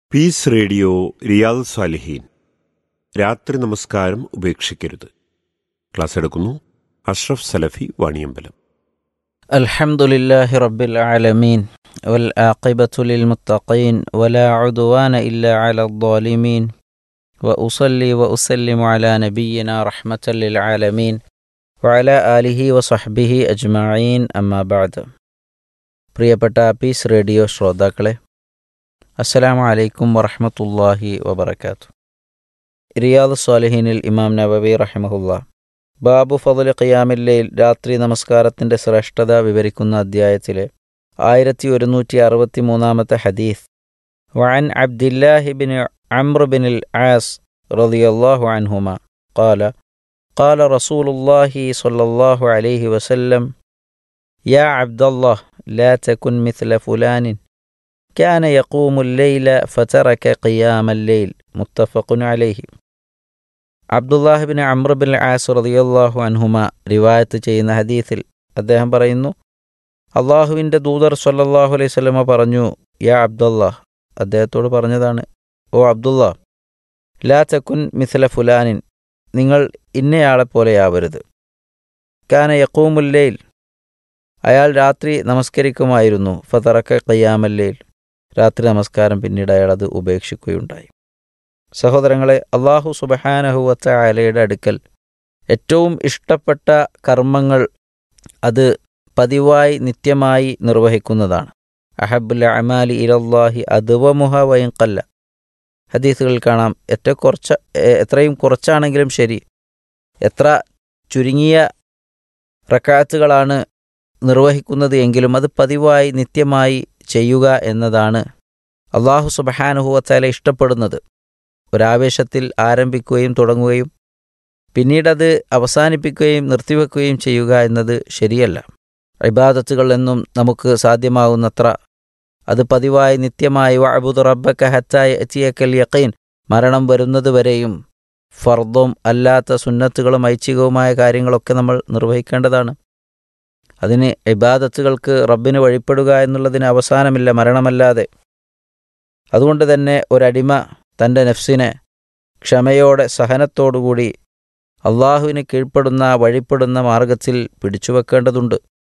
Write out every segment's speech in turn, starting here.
Piece radio Riyadh സാലിഹീൻ രാത്രി നമസ്കാരം ഉപേക്ഷിക്കരുത് ക്ലാസ് എടുക്കുന്നു അഷ്റഫ് സലഫി വാണിയമ്പലം الحمد لله رب العالمين والعاقبة للمتقين ولا عدوان إلا على الظالمين وأصلي وأسلم على نبينا رحمة للعالمين وعلى آله وصحبه أجمعين أما بعد പ്രിയപ്പെട്ട പീസ് റേഡിയോ ശ്രോതാക്കളെ അസ്സലാമു അലൈക്കും വറഹ്മത്തുള്ളാഹി വബറകാത്തു റിയാദ് സ്വാലിഹീനിൽ ഇമാം നബവി റഹിമഹുല്ല ബാബു ഫضل ഖിയാമില്ലയിൽ രാത്രി നമസ്കാരത്തിൻ്റെ ശ്രേഷ്ഠത വിവരിക്കുന്ന അധ്യായത്തിലെ ആയിരത്തി ഒരുന്നൂറ്റി അറുപത്തി മൂന്നാമത്തെ ഹദീസ് വഅൻ അബ്ദില്ലാഹി ബിൻ അംർ ബിൻ ആസ് റളിയല്ലാഹു അൻഹുമ قال قال رسول الله صلى الله عليه وسلم يا عبد الله لا تكن مثل فلان كان يقوم الليل فترك قيام الليل متفق عليه അബ്ദുല്ലാഹിബിൻ അമ്രബിൻ ആസ് റളിയല്ലാഹു അൻഹുമ റിവായത്ത് ചെയ്യുന്ന ഹദീസിൽ അദ്ദേഹം പറയുന്നു അള്ളാഹുവിൻ്റെ ദൂതർ സല്ലല്ലാഹു അലൈഹി സ്വലമ പറഞ്ഞു യാ അബ്ദുല്ലാഹ് അദ്ദേഹത്തോട് പറഞ്ഞതാണ് ഓ അബ്ദുല്ലാ ലാ തക്കുൻ മിഥല ഫുലാനിൻ നിങ്ങൾ ഇന്നയാളെ പോലെയാവരുത് കാന യക്കൂമുല്ലയിൽ അയാൾ രാത്രി നമസ്കരിക്കുമായിരുന്നു ഫതറക്ക ഖയ്യാമല്ലയിൽ രാത്രി നമസ്കാരം പിന്നീട് അയാൾ അത് ഉപേക്ഷിക്കുകയുണ്ടായി സഹോദരങ്ങളെ അള്ളാഹു സുബഹാനഹുവത്ത അലയുടെ അടുക്കൽ ഏറ്റവും ഇഷ്ടപ്പെട്ട കർമ്മങ്ങൾ അത് പതിവായി നിത്യമായി നിർവഹിക്കുന്നതാണ് അഹബുൽ അമാലി ഇലല്ലാഹി അദ്വമുഹ വയങ്കല്ല ഹദീസുകൾ കാണാം ഏറ്റവും കുറച്ച് എത്രയും കുറച്ചാണെങ്കിലും ശരി എത്ര ചുരുങ്ങിയ റക്കാത്തുകളാണ് നിർവഹിക്കുന്നത് എങ്കിലും അത് പതിവായി നിത്യമായി ചെയ്യുക എന്നതാണ് അള്ളാഹു സുബഹാനുഹുവത്താല ഇഷ്ടപ്പെടുന്നത് ഒരാവേശത്തിൽ ആരംഭിക്കുകയും തുടങ്ങുകയും പിന്നീടത് അവസാനിപ്പിക്കുകയും നിർത്തിവെക്കുകയും ചെയ്യുക എന്നത് ശരിയല്ല ഇബാദത്തുകൾ എന്നും നമുക്ക് സാധ്യമാകുന്നത്ര അത് പതിവായി നിത്യമായി വഅബുദ് റബ്ബക്ക ഹത്തായ എത്തിയക്കൽ യക്കീൻ മരണം വരുന്നതുവരെയും ഫർദും അല്ലാത്ത സുന്നത്തുകളും ഐച്ഛികവുമായ കാര്യങ്ങളൊക്കെ നമ്മൾ നിർവഹിക്കേണ്ടതാണ് അതിന് ഇബാദത്തുകൾക്ക് റബ്ബിന് വഴിപ്പെടുക എന്നുള്ളതിന് അവസാനമില്ല മരണമല്ലാതെ അതുകൊണ്ട് തന്നെ ഒരടിമ തൻ്റെ നഫ്സിനെ ക്ഷമയോടെ സഹനത്തോടുകൂടി അള്ളാഹുവിന് കീഴ്പ്പെടുന്ന വഴിപ്പെടുന്ന മാർഗത്തിൽ പിടിച്ചുവെക്കേണ്ടതുണ്ട്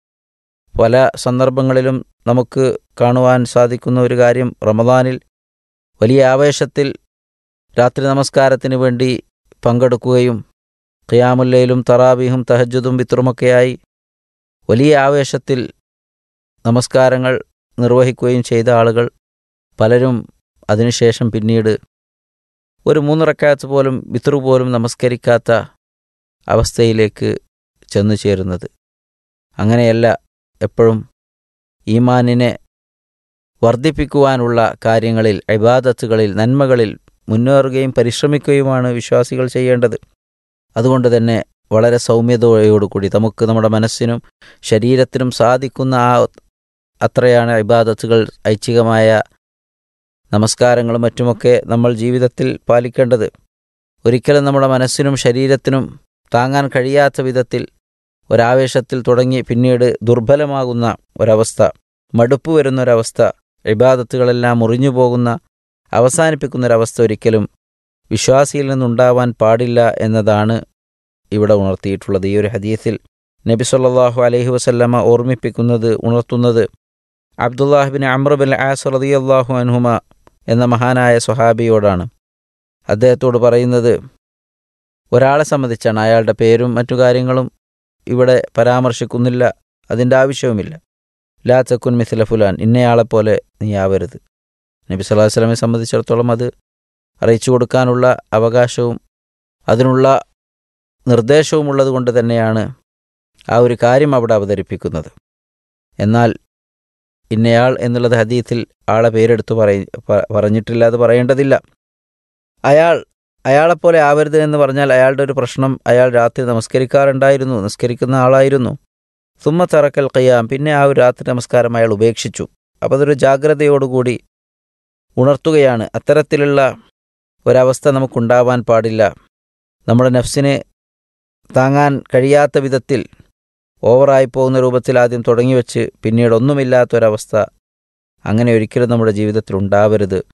പല സന്ദർഭങ്ങളിലും നമുക്ക് കാണുവാൻ സാധിക്കുന്ന ഒരു കാര്യം റമദാനിൽ വലിയ ആവേശത്തിൽ രാത്രി നമസ്കാരത്തിന് വേണ്ടി പങ്കെടുക്കുകയും ഖിയാമുല്ലയിലും തറാബിഹും തഹജുദും വിത്രുമൊക്കെയായി വലിയ ആവേശത്തിൽ നമസ്കാരങ്ങൾ നിർവഹിക്കുകയും ചെയ്ത ആളുകൾ പലരും അതിനുശേഷം പിന്നീട് ഒരു മൂന്നിറക്കാത്ത് പോലും വിത്രു പോലും നമസ്കരിക്കാത്ത അവസ്ഥയിലേക്ക് ചെന്നു ചേരുന്നത് അങ്ങനെയല്ല എപ്പോഴും ഈമാനിനെ വർദ്ധിപ്പിക്കുവാനുള്ള കാര്യങ്ങളിൽ ഇബാദത്തുകളിൽ നന്മകളിൽ മുന്നേറുകയും പരിശ്രമിക്കുകയുമാണ് വിശ്വാസികൾ ചെയ്യേണ്ടത് അതുകൊണ്ട് തന്നെ വളരെ സൗമ്യതയോടുകൂടി നമുക്ക് നമ്മുടെ മനസ്സിനും ശരീരത്തിനും സാധിക്കുന്ന ആ അത്രയാണ് ഇബാദത്തുകൾ ഐച്ഛികമായ നമസ്കാരങ്ങളും മറ്റുമൊക്കെ നമ്മൾ ജീവിതത്തിൽ പാലിക്കേണ്ടത് ഒരിക്കലും നമ്മുടെ മനസ്സിനും ശരീരത്തിനും താങ്ങാൻ കഴിയാത്ത വിധത്തിൽ ഒരാവേശത്തിൽ തുടങ്ങി പിന്നീട് ദുർബലമാകുന്ന ഒരവസ്ഥ മടുപ്പ് വരുന്നൊരവസ്ഥ ഇബാദത്തുകളെല്ലാം മുറിഞ്ഞു പോകുന്ന അവസാനിപ്പിക്കുന്നൊരവസ്ഥ ഒരിക്കലും വിശ്വാസിയിൽ നിന്നുണ്ടാവാൻ പാടില്ല എന്നതാണ് ഇവിടെ ഉണർത്തിയിട്ടുള്ളത് ഈ ഒരു ഹദീസിൽ നബി സല്ലാഹു അലൈഹി വസല്ലമ ഓർമ്മിപ്പിക്കുന്നത് ഉണർത്തുന്നത് അബ്ദുല്ലാഹിബിൻ അമ്രബിൻ ആസ് റളിയല്ലാഹു അൻഹുമ എന്ന മഹാനായ സ്വഹാബിയോടാണ് അദ്ദേഹത്തോട് പറയുന്നത് ഒരാളെ സംബന്ധിച്ചാണ് അയാളുടെ പേരും മറ്റു കാര്യങ്ങളും ഇവിടെ പരാമർശിക്കുന്നില്ല അതിൻ്റെ ആവശ്യവുമില്ല ലാ ചക്കുൻ മിഥില ഫുലാൻ ഇന്നയാളെപ്പോലെ നീ ആവരുത് നബി സല്ലല്ലാഹു അലൈഹി വസല്ലമയെ സംബന്ധിച്ചിടത്തോളം അത് അറിയിച്ചു കൊടുക്കാനുള്ള അവകാശവും അതിനുള്ള നിർദ്ദേശവും ഉള്ളത് കൊണ്ട് തന്നെയാണ് ആ ഒരു കാര്യം അവിടെ അവതരിപ്പിക്കുന്നത് എന്നാൽ ഇന്നയാൾ എന്നുള്ളത് ഹദീത്തിൽ ആളെ പേരെടുത്ത് പറയ പറഞ്ഞിട്ടില്ല അത് പറയേണ്ടതില്ല അയാൾ അയാളെപ്പോലെ ആവരുത് എന്ന് പറഞ്ഞാൽ അയാളുടെ ഒരു പ്രശ്നം അയാൾ രാത്രി നമസ്കരിക്കാറുണ്ടായിരുന്നു നമസ്കരിക്കുന്ന ആളായിരുന്നു സുമ്മ തറക്കൽ കയ്യാം പിന്നെ ആ ഒരു രാത്രി നമസ്കാരം അയാൾ ഉപേക്ഷിച്ചു അപ്പോൾ അതൊരു ജാഗ്രതയോടുകൂടി ഉണർത്തുകയാണ് അത്തരത്തിലുള്ള ഒരവസ്ഥ നമുക്കുണ്ടാവാൻ പാടില്ല നമ്മുടെ നഫ്സിനെ താങ്ങാൻ കഴിയാത്ത വിധത്തിൽ ഓവറായി പോകുന്ന രൂപത്തിൽ ആദ്യം തുടങ്ങിവെച്ച് പിന്നീട് ഒന്നുമില്ലാത്തൊരവസ്ഥ അങ്ങനെ ഒരിക്കലും നമ്മുടെ ജീവിതത്തിൽ ഉണ്ടാവരുത്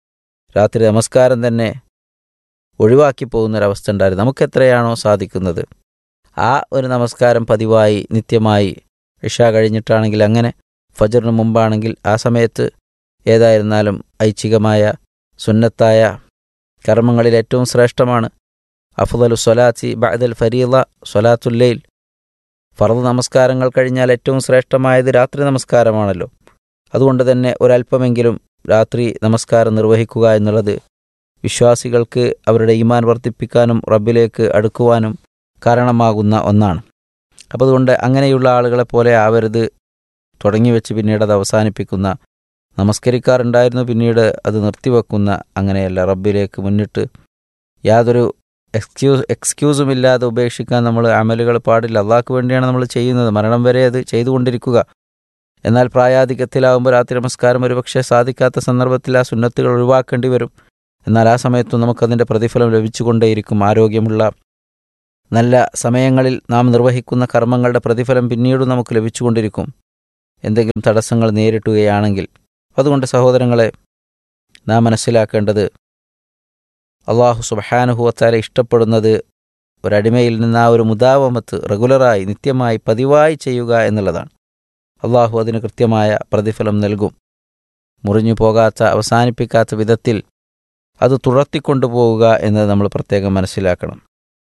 രാത്രി നമസ്കാരം തന്നെ ഒഴിവാക്കി പോകുന്നൊരവസ്ഥ ഉണ്ടായിരുന്നു നമുക്ക് എത്രയാണോ സാധിക്കുന്നത് ആ ഒരു നമസ്കാരം പതിവായി നിത്യമായി ഇഷ കഴിഞ്ഞിട്ടാണെങ്കിൽ അങ്ങനെ ഫജറിന് മുമ്പാണെങ്കിൽ ആ സമയത്ത് ഏതായിരുന്നാലും ഐച്ഛികമായ സുന്നത്തായ കർമ്മങ്ങളിൽ ഏറ്റവും ശ്രേഷ്ഠമാണ് അഫ്ദലു സ്വലാത്തി ബഅദൽ ഫരീല സ്വലാത്തുല്ലൈൽ ഫർദ് നമസ്കാരങ്ങൾ കഴിഞ്ഞാൽ ഏറ്റവും ശ്രേഷ്ഠമായത് രാത്രി നമസ്കാരമാണല്ലോ അതുകൊണ്ട് തന്നെ ഒരല്പമെങ്കിലും രാത്രി നമസ്കാരം നിർവഹിക്കുക എന്നുള്ളത് വിശ്വാസികൾക്ക് അവരുടെ ഈമാൻ വർദ്ധിപ്പിക്കാനും റബ്ബിലേക്ക് അടുക്കുവാനും കാരണമാകുന്ന ഒന്നാണ് അപ്പോൾ അതുകൊണ്ട് അങ്ങനെയുള്ള ആളുകളെ പോലെ ആവരുത് തുടങ്ങി വെച്ച് പിന്നീട് അത് അവസാനിപ്പിക്കുന്ന നമസ്കരിക്കാറുണ്ടായിരുന്നു പിന്നീട് അത് നിർത്തിവെക്കുന്ന അങ്ങനെയല്ല റബ്ബിലേക്ക് മുന്നിട്ട് യാതൊരു എക്സ്ക്യൂസ് എക്സ്ക്യൂസും ഇല്ലാതെ ഉപേക്ഷിക്കാൻ നമ്മൾ അമലുകൾ പാടില്ല അള്ളാഹ്ക്ക് വേണ്ടിയാണ് നമ്മൾ ചെയ്യുന്നത് മരണം വരെ അത് ചെയ്തുകൊണ്ടിരിക്കുക എന്നാൽ പ്രായാധിക്യത്തിലാവുമ്പോൾ രാത്രി നമസ്കാരം ഒരുപക്ഷെ സാധിക്കാത്ത സന്ദർഭത്തിൽ ആ സുന്നത്തുകൾ ഒഴിവാക്കേണ്ടി വരും എന്നാൽ ആ സമയത്തും നമുക്കതിൻ്റെ പ്രതിഫലം ലഭിച്ചുകൊണ്ടേയിരിക്കും ആരോഗ്യമുള്ള നല്ല സമയങ്ങളിൽ നാം നിർവഹിക്കുന്ന കർമ്മങ്ങളുടെ പ്രതിഫലം പിന്നീടും നമുക്ക് ലഭിച്ചുകൊണ്ടിരിക്കും എന്തെങ്കിലും തടസ്സങ്ങൾ നേരിട്ടുകയാണെങ്കിൽ അതുകൊണ്ട് സഹോദരങ്ങളെ നാം മനസ്സിലാക്കേണ്ടത് അള്ളാഹു സുബഹാനുഹുവത്താല ഇഷ്ടപ്പെടുന്നത് ഒരടിമയിൽ നിന്ന് ആ ഒരു മുതാവമത്ത് റെഗുലറായി നിത്യമായി പതിവായി ചെയ്യുക എന്നുള്ളതാണ് അള്ളാഹു അതിന് കൃത്യമായ പ്രതിഫലം നൽകും മുറിഞ്ഞു പോകാത്ത അവസാനിപ്പിക്കാത്ത വിധത്തിൽ അത് തുടർത്തിക്കൊണ്ടുപോവുക എന്നത് നമ്മൾ പ്രത്യേകം മനസ്സിലാക്കണം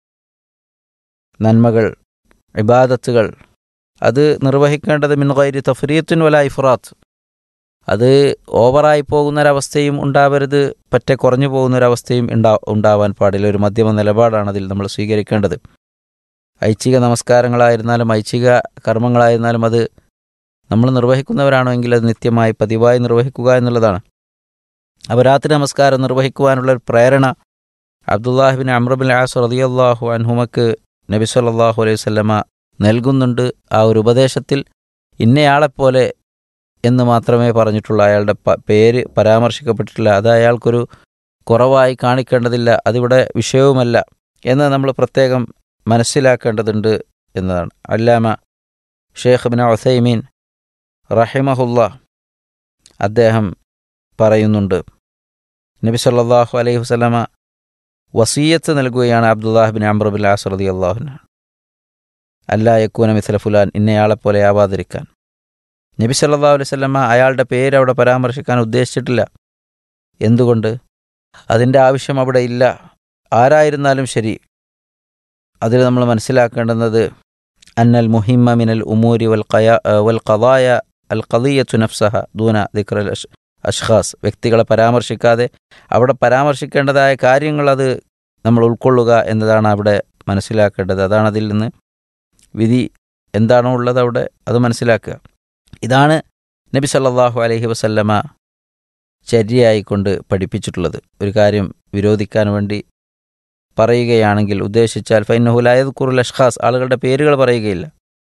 നന്മകൾ ഇബാദത്തുകൾ അത് നിർവഹിക്കേണ്ടത് മിൻഗൈരി തഫ്രീത്തുൻ വല ഇഫ്രാത്ത് അത് ഓവറായി പോകുന്നൊരവസ്ഥയും ഉണ്ടാവരുത് പറ്റെ കുറഞ്ഞു പോകുന്നൊരവസ്ഥയും ഉണ്ടാ ഉണ്ടാവാൻ പാടില്ല ഒരു മധ്യമ നിലപാടാണ് അതിൽ നമ്മൾ സ്വീകരിക്കേണ്ടത് ഐച്ഛിക നമസ്കാരങ്ങളായിരുന്നാലും ഐച്ഛിക കർമ്മങ്ങളായിരുന്നാലും അത് നമ്മൾ നിർവഹിക്കുന്നവരാണോ എങ്കിൽ അത് നിത്യമായി പതിവായി നിർവഹിക്കുക എന്നുള്ളതാണ് അപ്പോൾ രാത്രി നമസ്കാരം നിർവഹിക്കുവാനുള്ള ഒരു പ്രേരണ അബ്ദുല്ലാഹിബിൻ അമ്രബിൻ ആസ് റതിയല്ലാഹു അൻഹുമക്ക് നബി സല്ലാഹു അലൈഹി സ്വല്ലമ നൽകുന്നുണ്ട് ആ ഒരു ഉപദേശത്തിൽ ഇന്നയാളെപ്പോലെ എന്ന് മാത്രമേ പറഞ്ഞിട്ടുള്ളൂ അയാളുടെ പേര് പരാമർശിക്കപ്പെട്ടിട്ടില്ല അത് അയാൾക്കൊരു കുറവായി കാണിക്കേണ്ടതില്ല അതിവിടെ വിഷയവുമല്ല എന്ന് നമ്മൾ പ്രത്യേകം മനസ്സിലാക്കേണ്ടതുണ്ട് എന്നതാണ് അല്ലാമ ഷേഖ് ബിൻ ഒസൈമീൻ റഹിമഹുല്ല അദ്ദേഹം പറയുന്നുണ്ട് നബി സല്ലാഹു അലൈഹി വസ്ലമ വസീയത്ത് നൽകുകയാണ് അബ്ദുല്ലാഹിബിൻ അമ്രബിൻ ആസ്രദി അള്ളാഹുന അല്ലാ യക്കൂന മിഥല ഫുലാൻ ഇന്നയാളെപ്പോലെ ആവാതിരിക്കാൻ നബി സല്ലാ അലൈഹി സ്വലമ അയാളുടെ പേര് അവിടെ പരാമർശിക്കാൻ ഉദ്ദേശിച്ചിട്ടില്ല എന്തുകൊണ്ട് അതിൻ്റെ ആവശ്യം അവിടെ ഇല്ല ആരായിരുന്നാലും ശരി അതിൽ നമ്മൾ മനസ്സിലാക്കേണ്ടുന്നത് അന്നൽ മുഹിമ്മ മിനൽ ഉമൂരി വൽ ഖയാ വൽ ഖദായ അൽ ഖദിയത്തു നഫ്സഹ ദൂന ദിക്റൽ അഷ്ഖാസ് വ്യക്തികളെ പരാമർശിക്കാതെ അവിടെ പരാമർശിക്കേണ്ടതായ കാര്യങ്ങൾ അത് നമ്മൾ ഉൾക്കൊള്ളുക എന്നതാണ് അവിടെ മനസ്സിലാക്കേണ്ടത് അതാണ് അതിൽ നിന്ന് വിധി എന്താണോ ഉള്ളത് അവിടെ അത് മനസ്സിലാക്കുക ഇതാണ് നബി സല്ലാഹു അലഹി വസല്ലമ ചര്യയായിക്കൊണ്ട് പഠിപ്പിച്ചിട്ടുള്ളത് ഒരു കാര്യം വിരോധിക്കാൻ വേണ്ടി പറയുകയാണെങ്കിൽ ഉദ്ദേശിച്ചാൽ ഫൈനഹുലായത് കുറുൽ അഷ്ഖാസ് ആളുകളുടെ പേരുകൾ പറയുകയില്ല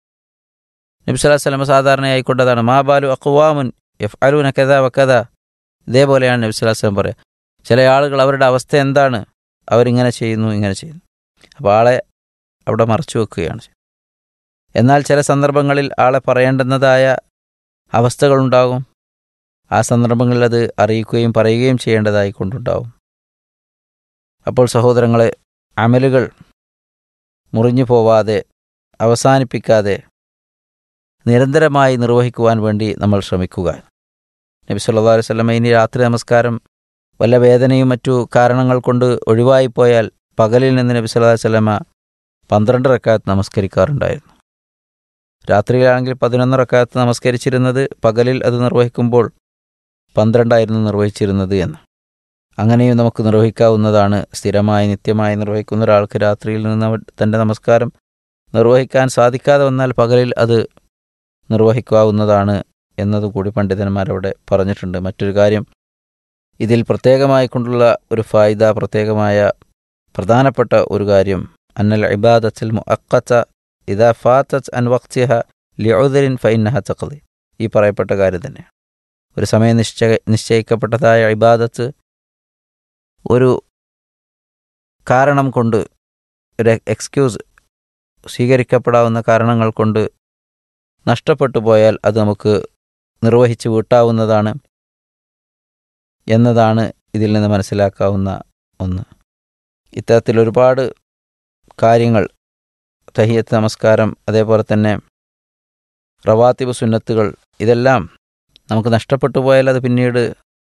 നബി സല്ലാഹു വല്ലമ സാധാരണയായിക്കൊണ്ടതാണ് മാ ബാലു അക്വാമുൻ എഫ് അലൂന കഥ വക്കഥ ഇതേപോലെയാണ് നബി സല്ലാഹു വല്ലം പറയുക ചില ആളുകൾ അവരുടെ അവസ്ഥ എന്താണ് അവരിങ്ങനെ ചെയ്യുന്നു ഇങ്ങനെ ചെയ്യുന്നു അപ്പോൾ ആളെ അവിടെ മറച്ചു വെക്കുകയാണ് എന്നാൽ ചില സന്ദർഭങ്ങളിൽ ആളെ പറയേണ്ടുന്നതായ അവസ്ഥകളുണ്ടാകും ആ സന്ദർഭങ്ങളിൽ അത് അറിയിക്കുകയും പറയുകയും ചെയ്യേണ്ടതായി കൊണ്ടുണ്ടാവും അപ്പോൾ സഹോദരങ്ങളെ അമലുകൾ മുറിഞ്ഞു പോവാതെ അവസാനിപ്പിക്കാതെ നിരന്തരമായി നിർവഹിക്കുവാൻ വേണ്ടി നമ്മൾ ശ്രമിക്കുക നബി സല്ലാ അലൈഹി സ്വലമ ഇനി രാത്രി നമസ്കാരം വല്ല വേദനയും മറ്റു കാരണങ്ങൾ കൊണ്ട് ഒഴിവായിപ്പോയാൽ പകലിൽ നിന്ന് നബി സല്ലാ വല്ലമ പന്ത്രണ്ട് റക്കാത്ത് നമസ്കരിക്കാറുണ്ടായിരുന്നു രാത്രിയിലാണെങ്കിൽ പതിനൊന്ന് റക്കാത്ത് നമസ്കരിച്ചിരുന്നത് പകലിൽ അത് നിർവഹിക്കുമ്പോൾ പന്ത്രണ്ടായിരുന്നു നിർവഹിച്ചിരുന്നത് എന്ന് അങ്ങനെയും നമുക്ക് നിർവഹിക്കാവുന്നതാണ് സ്ഥിരമായി നിത്യമായി നിർവഹിക്കുന്ന ഒരാൾക്ക് രാത്രിയിൽ നിന്ന് തൻ്റെ നമസ്കാരം നിർവഹിക്കാൻ സാധിക്കാതെ വന്നാൽ പകലിൽ അത് നിർവഹിക്കാവുന്നതാണ് എന്നതുകൂടി പണ്ഡിതന്മാരവിടെ പറഞ്ഞിട്ടുണ്ട് മറ്റൊരു കാര്യം ഇതിൽ പ്രത്യേകമായി കൊണ്ടുള്ള ഒരു ഫായിദ പ്രത്യേകമായ പ്രധാനപ്പെട്ട ഒരു കാര്യം അന്നൽ ഇബാദത്തിൽ മുഅക്കത്ത ഇതാ ഫാത്തത്ത് അൻ വക്തിഹ ലിഉദരിൻ ഫൈനഹ തഖദി ഈ പറയപ്പെട്ട കാര്യം തന്നെ ഒരു സമയം നിശ്ചയ നിശ്ചയിക്കപ്പെട്ടതായ ഇബാദത്ത് ഒരു കാരണം കൊണ്ട് ഒരു എക്സ്ക്യൂസ് സ്വീകരിക്കപ്പെടാവുന്ന കാരണങ്ങൾ കൊണ്ട് നഷ്ടപ്പെട്ടു പോയാൽ അത് നമുക്ക് നിർവഹിച്ച് വീട്ടാവുന്നതാണ് എന്നതാണ് ഇതിൽ നിന്ന് മനസ്സിലാക്കാവുന്ന ഒന്ന് ഇത്തരത്തിൽ ഒരുപാട് കാര്യങ്ങൾ തഹിയത്ത് നമസ്കാരം അതേപോലെ തന്നെ റവാത്തിബ് സുന്നത്തുകൾ ഇതെല്ലാം നമുക്ക് നഷ്ടപ്പെട്ടു പോയാൽ അത് പിന്നീട്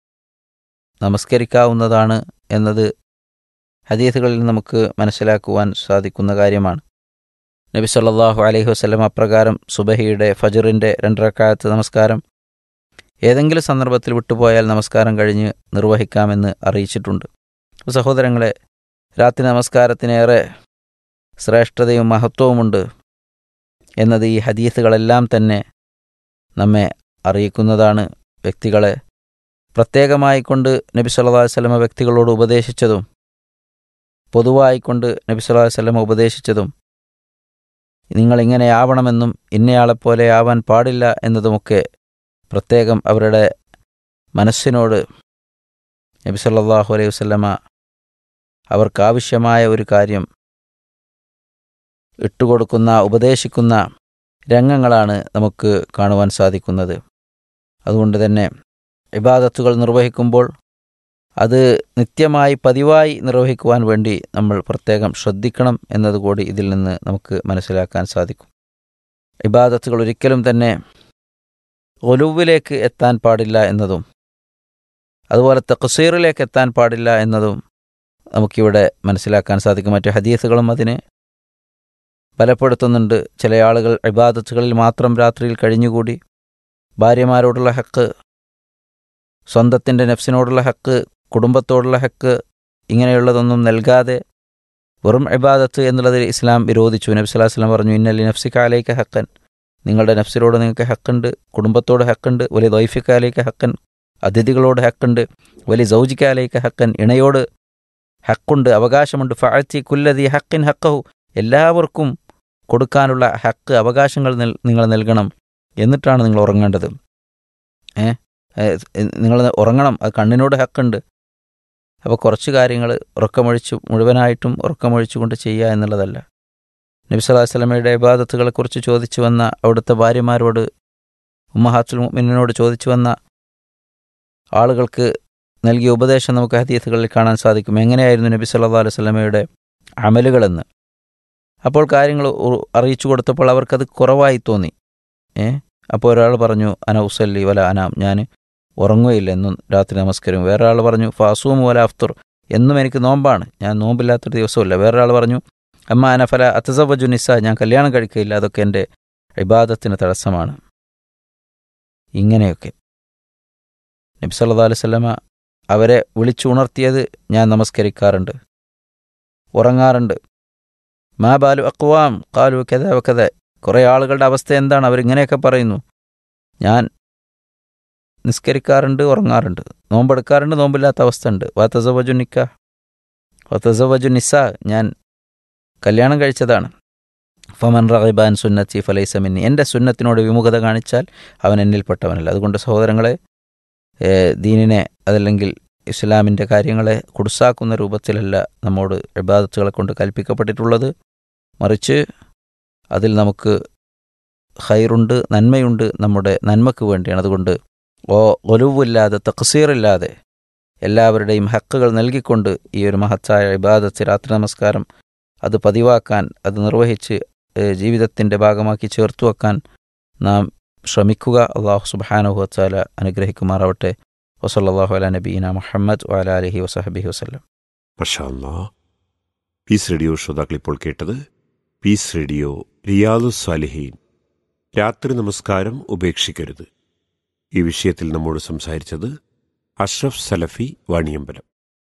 നമസ്കരിക്കാവുന്നതാണ് എന്നത് ഹദീസുകളിൽ നമുക്ക് മനസ്സിലാക്കുവാൻ സാധിക്കുന്ന കാര്യമാണ് നബി സല്ലല്ലാഹു അലൈഹി വസല്ലം അപ്രകാരം സുബഹിയുടെ ഫജറിൻ്റെ രണ്ടരക്കാലത്ത് നമസ്കാരം ഏതെങ്കിലും സന്ദർഭത്തിൽ വിട്ടുപോയാൽ നമസ്കാരം കഴിഞ്ഞ് നിർവഹിക്കാമെന്ന് അറിയിച്ചിട്ടുണ്ട് അപ്പോൾ സഹോദരങ്ങളെ രാത്രി നമസ്കാരത്തിനേറെ ശ്രേഷ്ഠതയും മഹത്വവുമുണ്ട് എന്നത് ഈ ഹദീസുകളെല്ലാം തന്നെ നമ്മെ അറിയിക്കുന്നതാണ് വ്യക്തികളെ പ്രത്യേകമായിക്കൊണ്ട് നബി സല്ലല്ലാഹു അലൈഹി വസല്ലമ വ്യക്തികളോട് ഉപദേശിച്ചതും പൊതുവായിക്കൊണ്ട് നബി സല്ലല്ലാഹു അലൈഹി വസല്ലമ ഉപദേശിച്ചതും നിങ്ങളിങ്ങനെയാവണമെന്നും ഇന്നയാളെപ്പോലെ ആവാൻ പാടില്ല എന്നതുമൊക്കെ പ്രത്യേകം അവരുടെ മനസ്സിനോട് നബി സല്ലല്ലാഹു അലൈഹി വസല്ലമ അവർക്കാവശ്യമായ ഒരു കാര്യം ഇട്ടുകൊടുക്കുന്ന ഉപദേശിക്കുന്ന രംഗങ്ങളാണ് നമുക്ക് കാണുവാൻ സാധിക്കുന്നത് അതുകൊണ്ട് തന്നെ ഇബാദത്തുകൾ നിർവഹിക്കുമ്പോൾ അത് നിത്യമായി പതിവായി നിർവഹിക്കുവാൻ വേണ്ടി നമ്മൾ പ്രത്യേകം ശ്രദ്ധിക്കണം എന്നതുകൂടി ഇതിൽ നിന്ന് നമുക്ക് മനസ്സിലാക്കാൻ സാധിക്കും ഇബാദത്തുകൾ ഒരിക്കലും തന്നെ ഒലുവിലേക്ക് എത്താൻ പാടില്ല എന്നതും അതുപോലെ തഖസീറിലേക്ക് എത്താൻ പാടില്ല എന്നതും നമുക്കിവിടെ മനസ്സിലാക്കാൻ സാധിക്കും മറ്റു ഹദീസുകളും അതിനെ ബലപ്പെടുത്തുന്നുണ്ട് ചില ആളുകൾ ഇബാദത്തുകളിൽ മാത്രം രാത്രിയിൽ കഴിഞ്ഞുകൂടി ഭാര്യമാരോടുള്ള ഹക്ക് സ്വന്തത്തിൻ്റെ നഫ്സിനോടുള്ള ഹക്ക് കുടുംബത്തോടുള്ള ഹക്ക് ഇങ്ങനെയുള്ളതൊന്നും നൽകാതെ വെറും ഇബാദത്ത് എന്നുള്ളതിൽ ഇസ്ലാം വിരോധിച്ചു നബി സ്വലാഹു വസ്ലം പറഞ്ഞു ഇന്നലി നഫ്സിക്കാലേക്ക് ഹക്കൻ നിങ്ങളുടെ നഫ്സിനോട് നിങ്ങൾക്ക് ഹക്കുണ്ട് കുടുംബത്തോട് ഹക്കുണ്ട് വലിയ ദൈഫിക്കാലേക്ക് ഹക്കൻ അതിഥികളോട് ഹക്കുണ്ട് വലിയ സൗജിക്കാലേക്ക് ഹക്കൻ ഇണയോട് ഹക്കുണ്ട് അവകാശമുണ്ട് ഫഅത്തി കുല്ലതി ഹക്കിൻ ഹക്കഹു എല്ലാവർക്കും കൊടുക്കാനുള്ള ഹക്ക് അവകാശങ്ങൾ നിങ്ങൾ നൽകണം എന്നിട്ടാണ് നിങ്ങൾ ഉറങ്ങേണ്ടത് ഏ നിങ്ങൾ ഉറങ്ങണം അത് കണ്ണിനോട് ഹക്കുണ്ട് അപ്പോൾ കുറച്ച് കാര്യങ്ങൾ ഉറക്കമൊഴിച്ച് മുഴുവനായിട്ടും ഉറക്കമൊഴിച്ചുകൊണ്ട് ചെയ്യുക എന്നുള്ളതല്ല നബി സല്ലല്ലാഹു അലൈഹി വസല്ലമയുടെ ഇബാദത്തുകളെക്കുറിച്ച് ചോദിച്ചു വന്ന അവിടുത്തെ ഭാര്യമാരോട് ഉമ്മഹാത്തുൽ മുഅ്മിനോട് ചോദിച്ചു വന്ന ആളുകൾക്ക് നൽകിയ ഉപദേശം നമുക്ക് ഹദീസുകളിൽ കാണാൻ സാധിക്കും എങ്ങനെയായിരുന്നു നബി സല്ലല്ലാഹു അലൈഹി വസല്ലമയുടെ അമലുകളെന്ന് അപ്പോൾ കാര്യങ്ങൾ അറിയിച്ചു കൊടുത്തപ്പോൾ അവർക്കത് കുറവായി തോന്നി ഏ അപ്പോൾ ഒരാൾ പറഞ്ഞു അന ഉസല്ലി വല അനാം ഞാൻ ഉറങ്ങുകയില്ല എന്നും രാത്രി നമസ്കാരം വേറെ ആൾ പറഞ്ഞു ഫാസൂം വല അഫ്തുർ എന്നും എനിക്ക് നോമ്പാണ് ഞാൻ നോമ്പില്ലാത്തൊരു ദിവസമില്ല വേറൊരാൾ പറഞ്ഞു അമ്മ അനഫല അത്തസവജു നിസ ഞാൻ കല്യാണം കഴിക്കുകയില്ല അതൊക്കെ എൻ്റെ ഇബാദത്തിന് തടസ്സമാണ് ഇങ്ങനെയൊക്കെ നബി സല്ലല്ലാഹു അലൈഹി വസല്ലമ അവരെ വിളിച്ചുണർത്തിയത് ഞാൻ നമസ്കരിക്കാറുണ്ട് ഉറങ്ങാറുണ്ട് മാ ബാലു അക്വാം കാലു കഥ കഥ കുറേ ആളുകളുടെ അവസ്ഥ എന്താണ് അവരിങ്ങനെയൊക്കെ പറയുന്നു ഞാൻ നിസ്കരിക്കാറുണ്ട് ഉറങ്ങാറുണ്ട് നോമ്പെടുക്കാറുണ്ട് നോമ്പില്ലാത്ത അവസ്ഥ ഉണ്ട് വാത്തസവജു നിക്ക വാത്തസവജു നിസ ഞാൻ കല്യാണം കഴിച്ചതാണ് ഫമൻ റഹിബാൻ സുന്നത്തി ഫലൈസമിന്നി എൻ്റെ സുന്നത്തിനോട് വിമുഖത കാണിച്ചാൽ അവൻ എന്നിൽപ്പെട്ടവനല്ല അതുകൊണ്ട് സഹോദരങ്ങളെ ദീനിനെ അതല്ലെങ്കിൽ ഇസ്ലാമിൻ്റെ കാര്യങ്ങളെ കുടുസാക്കുന്ന രൂപത്തിലല്ല നമ്മോട് ഇബാദത്തുകളെ കൊണ്ട് കൽപ്പിക്കപ്പെട്ടിട്ടുള്ളത് മറിച്ച് അതിൽ നമുക്ക് ഹൈറുണ്ട് നന്മയുണ്ട് നമ്മുടെ നന്മയ്ക്ക് വേണ്ടിയാണ് അതുകൊണ്ട് ഓ ഒലുവില്ലാതെ തക്സീറില്ലാതെ എല്ലാവരുടെയും ഹക്കുകൾ നൽകിക്കൊണ്ട് ഈ ഒരു മഹത്തായ ഇബാദത്ത് രാത്രി നമസ്കാരം അത് പതിവാക്കാൻ അത് നിർവഹിച്ച് ജീവിതത്തിൻ്റെ ഭാഗമാക്കി ചേർത്തു വെക്കാൻ നാം ശ്രമിക്കുക അള്ളാഹു സുബാനഹു വച്ചാല അനുഗ്രഹിക്കുമാറാവട്ടെ വസല്ലാഹു അല നബീന മുഹമ്മദ് വാല അലഹി വസഹബി വസ്ലം മഷാല്ലാ പീസ് റേഡിയോ ശ്രോതാക്കൾ ഇപ്പോൾ കേട്ടത് പീസ് റേഡിയോ റിയാദു സാലിഹീൻ രാത്രി നമസ്കാരം ഉപേക്ഷിക്കരുത് ഈ വിഷയത്തിൽ നമ്മോട് സംസാരിച്ചത് അഷ്റഫ് സലഫി വാണിയമ്പലം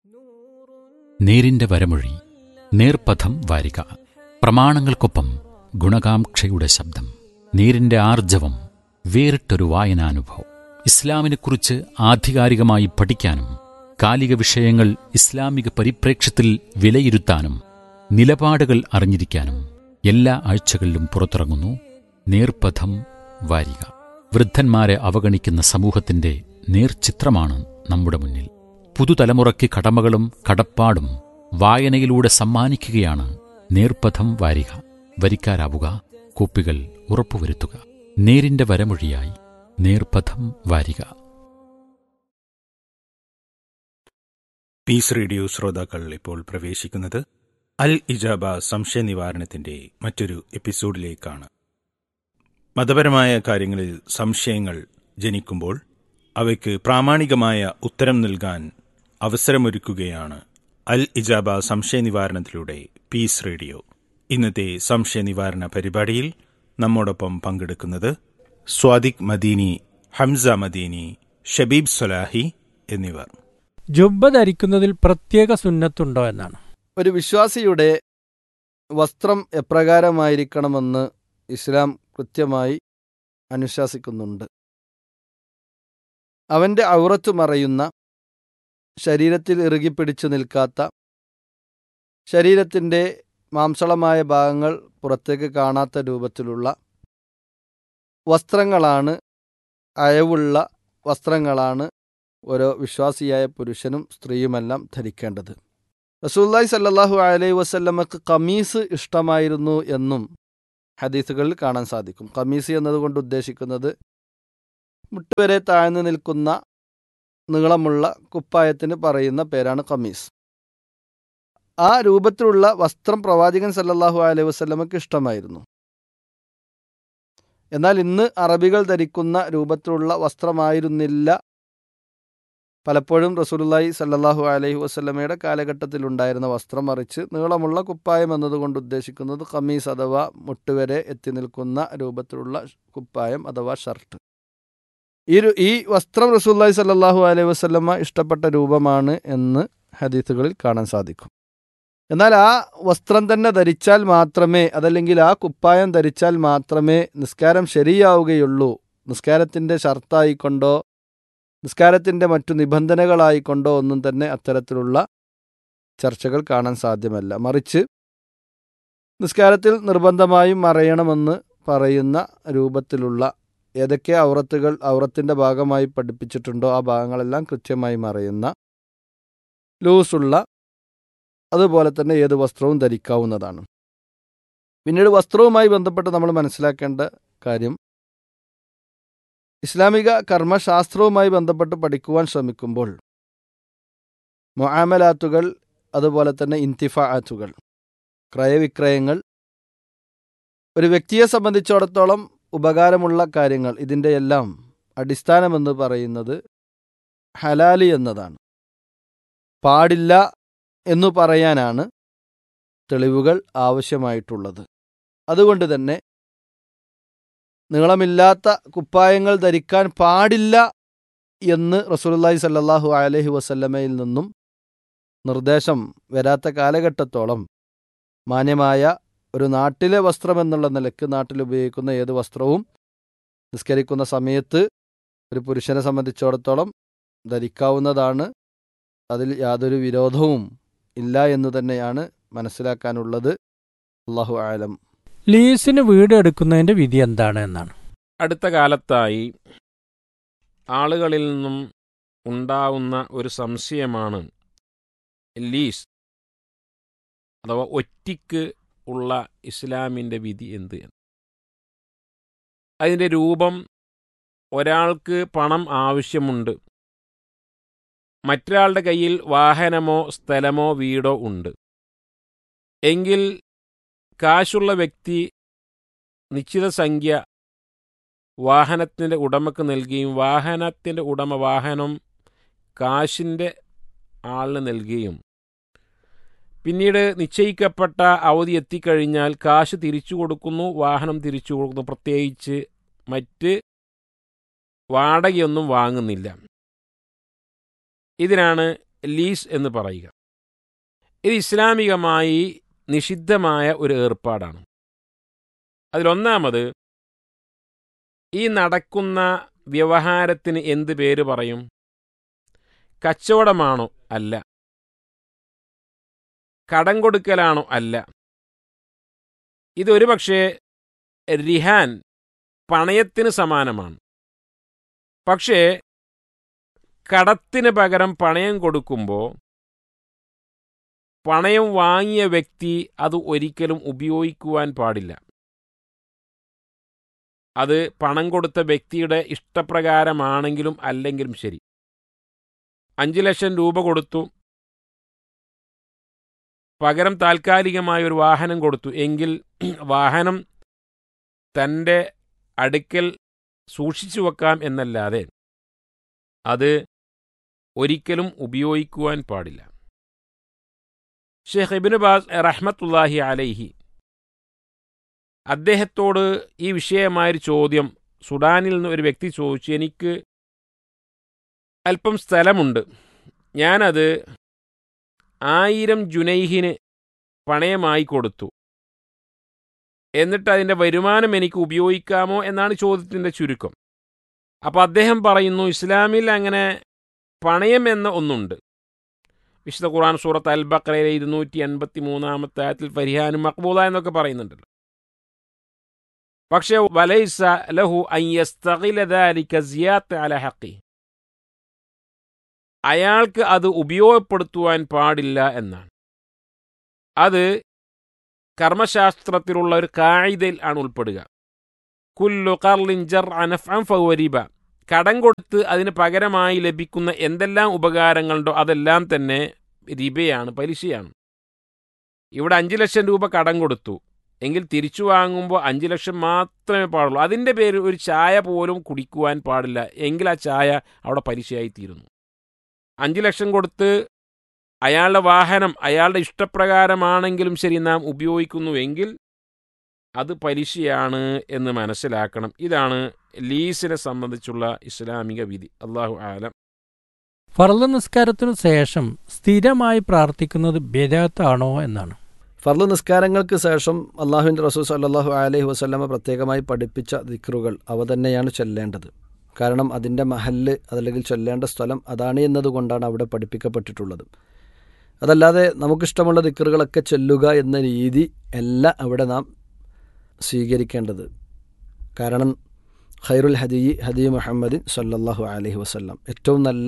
നേരിന്റെ വരമൊഴി നേർപഥം വാരിക പ്രമാണങ്ങൾക്കൊപ്പം ഗുണകാംക്ഷയുടെ ശബ്ദം നേരിന്റെ ആർജവം വേറിട്ടൊരു വായനാനുഭവം ഇസ്ലാമിനെക്കുറിച്ച് ആധികാരികമായി പഠിക്കാനും കാലിക വിഷയങ്ങൾ ഇസ്ലാമിക പരിപ്രേക്ഷ്യത്തിൽ വിലയിരുത്താനും നിലപാടുകൾ അറിഞ്ഞിരിക്കാനും എല്ലാ ആഴ്ചകളിലും പുറത്തിറങ്ങുന്നു നേർപഥം വാരിക വൃദ്ധന്മാരെ അവഗണിക്കുന്ന സമൂഹത്തിന്റെ നേർചിത്രമാണ് നമ്മുടെ മുന്നിൽ പുതുതലമുറയ്ക്ക് കടമകളും കടപ്പാടും വായനയിലൂടെ സമ്മാനിക്കുകയാണ് നേർപഥം വാരിക വരിക്കാരാവുക കോപ്പികൾ ഉറപ്പുവരുത്തുക നേരിന്റെ വരമൊഴിയായി നേർപഥം വാരിക പീസ് റേഡിയോ ശ്രോതാക്കൾ ഇപ്പോൾ പ്രവേശിക്കുന്നത് അൽ ഇജാബ സംശയ നിവാരണത്തിന്റെ മറ്റൊരു എപ്പിസോഡിലേക്കാണ് മതപരമായ കാര്യങ്ങളിൽ സംശയങ്ങൾ ജനിക്കുമ്പോൾ അവയ്ക്ക് പ്രാമാണികമായ ഉത്തരം നൽകാൻ അവസരമൊരുക്കുകയാണ് അൽ ഇജാബ സംശയ നിവാരണത്തിലൂടെ പീസ് റേഡിയോ ഇന്നത്തെ സംശയ നിവാരണ പരിപാടിയിൽ നമ്മോടൊപ്പം പങ്കെടുക്കുന്നത് സ്വാദിഖ് മദീനി ഹംസ മദീനി ഷബീബ് സൊലാഹി എന്നിവർ ജുബ്ബ ധരിക്കുന്നതിൽ പ്രത്യേക സുന്നത്തുണ്ടോ എന്നാണ് ഒരു വിശ്വാസിയുടെ വസ്ത്രം എപ്രകാരമായിരിക്കണമെന്ന് ഇസ്ലാം കൃത്യമായി അനുശാസിക്കുന്നുണ്ട് അവൻ്റെ ഔറത്ത് മറയുന്ന ശരീരത്തിൽ ഇറുകിപ്പിടിച്ചു നിൽക്കാത്ത ശരീരത്തിൻ്റെ മാംസളമായ ഭാഗങ്ങൾ പുറത്തേക്ക് കാണാത്ത രൂപത്തിലുള്ള വസ്ത്രങ്ങളാണ് അയവുള്ള വസ്ത്രങ്ങളാണ് ഓരോ വിശ്വാസിയായ പുരുഷനും സ്ത്രീയുമെല്ലാം ധരിക്കേണ്ടത് റസൂല്ലായി സല്ലാഹു അലൈ വസല്ലമക്ക് കമീസ് ഇഷ്ടമായിരുന്നു എന്നും ഹദീസുകളിൽ കാണാൻ സാധിക്കും കമീസ് എന്നതുകൊണ്ട് ഉദ്ദേശിക്കുന്നത് മുട്ടുവരെ താഴ്ന്നു നിൽക്കുന്ന നീളമുള്ള കുപ്പായത്തിന് പറയുന്ന പേരാണ് കമീസ് ആ രൂപത്തിലുള്ള വസ്ത്രം പ്രവാചകൻ സല്ലല്ലാഹു അലൈഹി വസല്ലമക്ക് ഇഷ്ടമായിരുന്നു എന്നാൽ ഇന്ന് അറബികൾ ധരിക്കുന്ന രൂപത്തിലുള്ള വസ്ത്രമായിരുന്നില്ല പലപ്പോഴും റസൂലുള്ളാഹി സല്ലല്ലാഹു അലൈഹി വസല്ലമയുടെ കാലഘട്ടത്തിലുണ്ടായിരുന്ന വസ്ത്രം മറിച്ച് നീളമുള്ള കുപ്പായം എന്നതുകൊണ്ട് ഉദ്ദേശിക്കുന്നത് ഖമീസ് അഥവാ മുട്ടുവരെ എത്തി നിൽക്കുന്ന രൂപത്തിലുള്ള കുപ്പായം അഥവാ ഷർട്ട് ഈ രു- ഈ വസ്ത്രം റസൂലുള്ളാഹി സല്ലല്ലാഹു അലൈഹി വസല്ലമ ഇഷ്ടപ്പെട്ട രൂപമാണ് എന്ന് ഹദീസുകളിൽ കാണാൻ സാധിക്കും എന്നാൽ ആ വസ്ത്രം തന്നെ ധരിച്ചാൽ മാത്രമേ അതല്ലെങ്കിൽ ആ കുപ്പായം ധരിച്ചാൽ മാത്രമേ നിസ്കാരം ശരിയാവുകയുള്ളൂ നിസ്കാരത്തിൻ്റെ ഷർത്തായിക്കൊണ്ടോ നിസ്കാരത്തിൻ്റെ മറ്റു നിബന്ധനകളായിക്കൊണ്ടോ ഒന്നും തന്നെ അത്തരത്തിലുള്ള ചർച്ചകൾ കാണാൻ സാധ്യമല്ല മറിച്ച് നിസ്കാരത്തിൽ നിർബന്ധമായും മറയണമെന്ന് പറയുന്ന രൂപത്തിലുള്ള ഏതൊക്കെ ഔറത്തുകൾ ഔറത്തിൻ്റെ ഭാഗമായി പഠിപ്പിച്ചിട്ടുണ്ടോ ആ ഭാഗങ്ങളെല്ലാം കൃത്യമായി മറയുന്ന ലൂസുള്ള അതുപോലെ തന്നെ ഏത് വസ്ത്രവും ധരിക്കാവുന്നതാണ് പിന്നീട് വസ്ത്രവുമായി ബന്ധപ്പെട്ട് നമ്മൾ മനസ്സിലാക്കേണ്ട കാര്യം ഇസ്ലാമിക കർമ്മശാസ്ത്രവുമായി ബന്ധപ്പെട്ട് പഠിക്കുവാൻ ശ്രമിക്കുമ്പോൾ മൊആമലാത്തുകൾ അതുപോലെ തന്നെ ഇൻതിഫാഅത്തുകൾ ക്രയവിക്രയങ്ങൾ ഒരു വ്യക്തിയെ സംബന്ധിച്ചിടത്തോളം ഉപകാരമുള്ള കാര്യങ്ങൾ ഇതിൻ്റെ എല്ലാം അടിസ്ഥാനമെന്ന് പറയുന്നത് ഹലാലി എന്നതാണ് പാടില്ല എന്നു പറയാനാണ് തെളിവുകൾ ആവശ്യമായിട്ടുള്ളത് അതുകൊണ്ട് തന്നെ നീളമില്ലാത്ത കുപ്പായങ്ങൾ ധരിക്കാൻ പാടില്ല എന്ന് റസൂലുള്ളാഹി സല്ലല്ലാഹു അലൈഹി വസല്ലമയിൽ നിന്നും നിർദ്ദേശം വരാത്ത കാലഘട്ടത്തോളം മാന്യമായ ഒരു നാട്ടിലെ വസ്ത്രം എന്നുള്ള നിലയ്ക്ക് നാട്ടിൽ ഉപയോഗിക്കുന്ന ഏത് വസ്ത്രവും നിസ്കരിക്കുന്ന സമയത്ത് ഒരു പുരുഷനെ സംബന്ധിച്ചിടത്തോളം ധരിക്കാവുന്നതാണ് അതിൽ യാതൊരു വിരോധവും ഇല്ല എന്ന് തന്നെയാണ് മനസ്സിലാക്കാനുള്ളത് അള്ളാഹു ആലം ലീസിന് വീട് എടുക്കുന്നതിന്റെ വിധി എന്താണ് എന്നാണ് അടുത്ത കാലത്തായി ആളുകളിൽ നിന്നും ഉണ്ടാവുന്ന ഒരു സംശയമാണ് ലീസ് അഥവാ ഒറ്റിക്ക് ഉള്ള ഇസ്ലാമിൻ്റെ വിധി എന്ത് എന്ന്. അതിൻ്റെ രൂപം ഒരാൾക്ക് പണം ആവശ്യമുണ്ട് മറ്റൊരാളുടെ കയ്യിൽ വാഹനമോ സ്ഥലമോ വീടോ ഉണ്ട് എങ്കിൽ കാശുള്ള വ്യക്തി നിശ്ചിത സംഖ്യ വാഹനത്തിൻ്റെ ഉടമക്ക് നൽകുകയും വാഹനത്തിൻ്റെ ഉടമ വാഹനം കാശിൻ്റെ ആളിന് നൽകുകയും പിന്നീട് നിശ്ചയിക്കപ്പെട്ട അവധി എത്തിക്കഴിഞ്ഞാൽ കാശ് തിരിച്ചു കൊടുക്കുന്നു വാഹനം തിരിച്ചു കൊടുക്കുന്നു പ്രത്യേകിച്ച് മറ്റ് വാടകയൊന്നും വാങ്ങുന്നില്ല ഇതിനാണ് ലീസ് എന്ന് പറയുക ഇത് ഇസ്ലാമികമായി നിഷിദ്ധമായ ഒരു ഏർപ്പാടാണ് അതിലൊന്നാമത് ഈ നടക്കുന്ന വ്യവഹാരത്തിന് എന്ത് പേര് പറയും കച്ചവടമാണോ അല്ല കടം കൊടുക്കലാണോ അല്ല ഇതൊരു പക്ഷേ റിഹാൻ പണയത്തിന് സമാനമാണ് പക്ഷേ കടത്തിന് പകരം പണയം കൊടുക്കുമ്പോൾ പണയം വാങ്ങിയ വ്യക്തി അത് ഒരിക്കലും ഉപയോഗിക്കുവാൻ പാടില്ല അത് പണം കൊടുത്ത വ്യക്തിയുടെ ഇഷ്ടപ്രകാരമാണെങ്കിലും അല്ലെങ്കിലും ശരി അഞ്ച് ലക്ഷം രൂപ കൊടുത്തു പകരം താൽക്കാലികമായ ഒരു വാഹനം കൊടുത്തു എങ്കിൽ വാഹനം തൻ്റെ അടുക്കൽ സൂക്ഷിച്ചു വെക്കാം എന്നല്ലാതെ അത് ഒരിക്കലും ഉപയോഗിക്കുവാൻ പാടില്ല ഷെയ്ഖ് ഇബിന് ബാസ് റഹ്മത്തുല്ലാഹി അലൈഹി അദ്ദേഹത്തോട് ഈ വിഷയമായൊരു ചോദ്യം സുഡാനിൽ നിന്ന് ഒരു വ്യക്തി ചോദിച്ചു എനിക്ക് അല്പം സ്ഥലമുണ്ട് ഞാനത് ആയിരം ജുനൈഹിന് പണയമായി കൊടുത്തു എന്നിട്ട് അതിൻ്റെ വരുമാനം എനിക്ക് ഉപയോഗിക്കാമോ എന്നാണ് ചോദ്യത്തിൻ്റെ ചുരുക്കം അപ്പോൾ അദ്ദേഹം പറയുന്നു ഇസ്ലാമിൽ അങ്ങനെ പണയം എന്ന ഒന്നുണ്ട് വിശുദ്ധ ഖുർആൻ സൂറത്ത് അൽ ബക്രയിലെ ഇരുന്നൂറ്റി എൺപത്തി മൂന്നാമത്തെ ആയത്തിൽ ഫരിഹാനും മക്ബൂല എന്നൊക്കെ പറയുന്നുണ്ടല്ലോ പക്ഷേ വലൈസ ലഹു അയ്യസ്തഖിലദാലിക സിയാത്ത് അല ഹഖി അയാൾക്ക് അത് ഉപയോഗപ്പെടുത്തുവാൻ പാടില്ല എന്നാണ് അത് കർമ്മശാസ്ത്രത്തിലുള്ള ഒരു കായിതയിൽ ആണ് ഉൾപ്പെടുക കുല്ലു കർലിൻ ജർ അനഫ് ഫവരിബ കടം കൊടുത്ത് അതിന് പകരമായി ലഭിക്കുന്ന എന്തെല്ലാം ഉപകാരങ്ങളുണ്ടോ അതെല്ലാം തന്നെ റിബയാണ് പലിശയാണ് ഇവിടെ അഞ്ച് ലക്ഷം രൂപ കടം കൊടുത്തു എങ്കിൽ തിരിച്ചു വാങ്ങുമ്പോൾ അഞ്ച് ലക്ഷം മാത്രമേ പാടുള്ളൂ അതിൻ്റെ പേര് ഒരു ചായ പോലും കുടിക്കുവാൻ പാടില്ല എങ്കിൽ ആ ചായ അവിടെ പലിശയായി തീരുന്നു അഞ്ച് ലക്ഷം കൊടുത്ത് അയാളുടെ വാഹനം അയാളുടെ ഇഷ്ടപ്രകാരമാണെങ്കിലും ശരി നാം ഉപയോഗിക്കുന്നുവെങ്കിൽ അത് പലിശയാണ് എന്ന് മനസ്സിലാക്കണം ഇതാണ് ലീസിനെ സംബന്ധിച്ചുള്ള ഇസ്ലാമിക വിധി അള്ളാഹു ആലം ഫർദ് നിസ്കാരത്തിനു ശേഷം സ്ഥിരമായി പ്രാർത്ഥിക്കുന്നത് ബിദാത്താണോ എന്നാണ് ഫർദ് നിസ്കാരങ്ങൾക്ക് ശേഷം അള്ളാഹുവിൻ്റെ റസൂൽ സല്ലാഹു അലൈഹി വസ്ലമ പ്രത്യേകമായി പഠിപ്പിച്ച ദിക്റുകൾ അവ തന്നെയാണ് ചൊല്ലേണ്ടത് കാരണം അതിൻ്റെ മഹല്ല് അതല്ലെങ്കിൽ ചൊല്ലേണ്ട സ്ഥലം അതാണ് എന്നതുകൊണ്ടാണ് അവിടെ പഠിപ്പിക്കപ്പെട്ടിട്ടുള്ളത് അതല്ലാതെ നമുക്കിഷ്ടമുള്ള ദിക്റുകളൊക്കെ ചൊല്ലുക എന്ന രീതി അല്ല അവിടെ നാം സ്വീകരിക്കേണ്ടത് കാരണം ഖൈറുൽ ഹദീ ഹദീ മുഹമ്മദിൻ സല്ലല്ലാഹു അലൈഹി വസല്ലം ഏറ്റവും നല്ല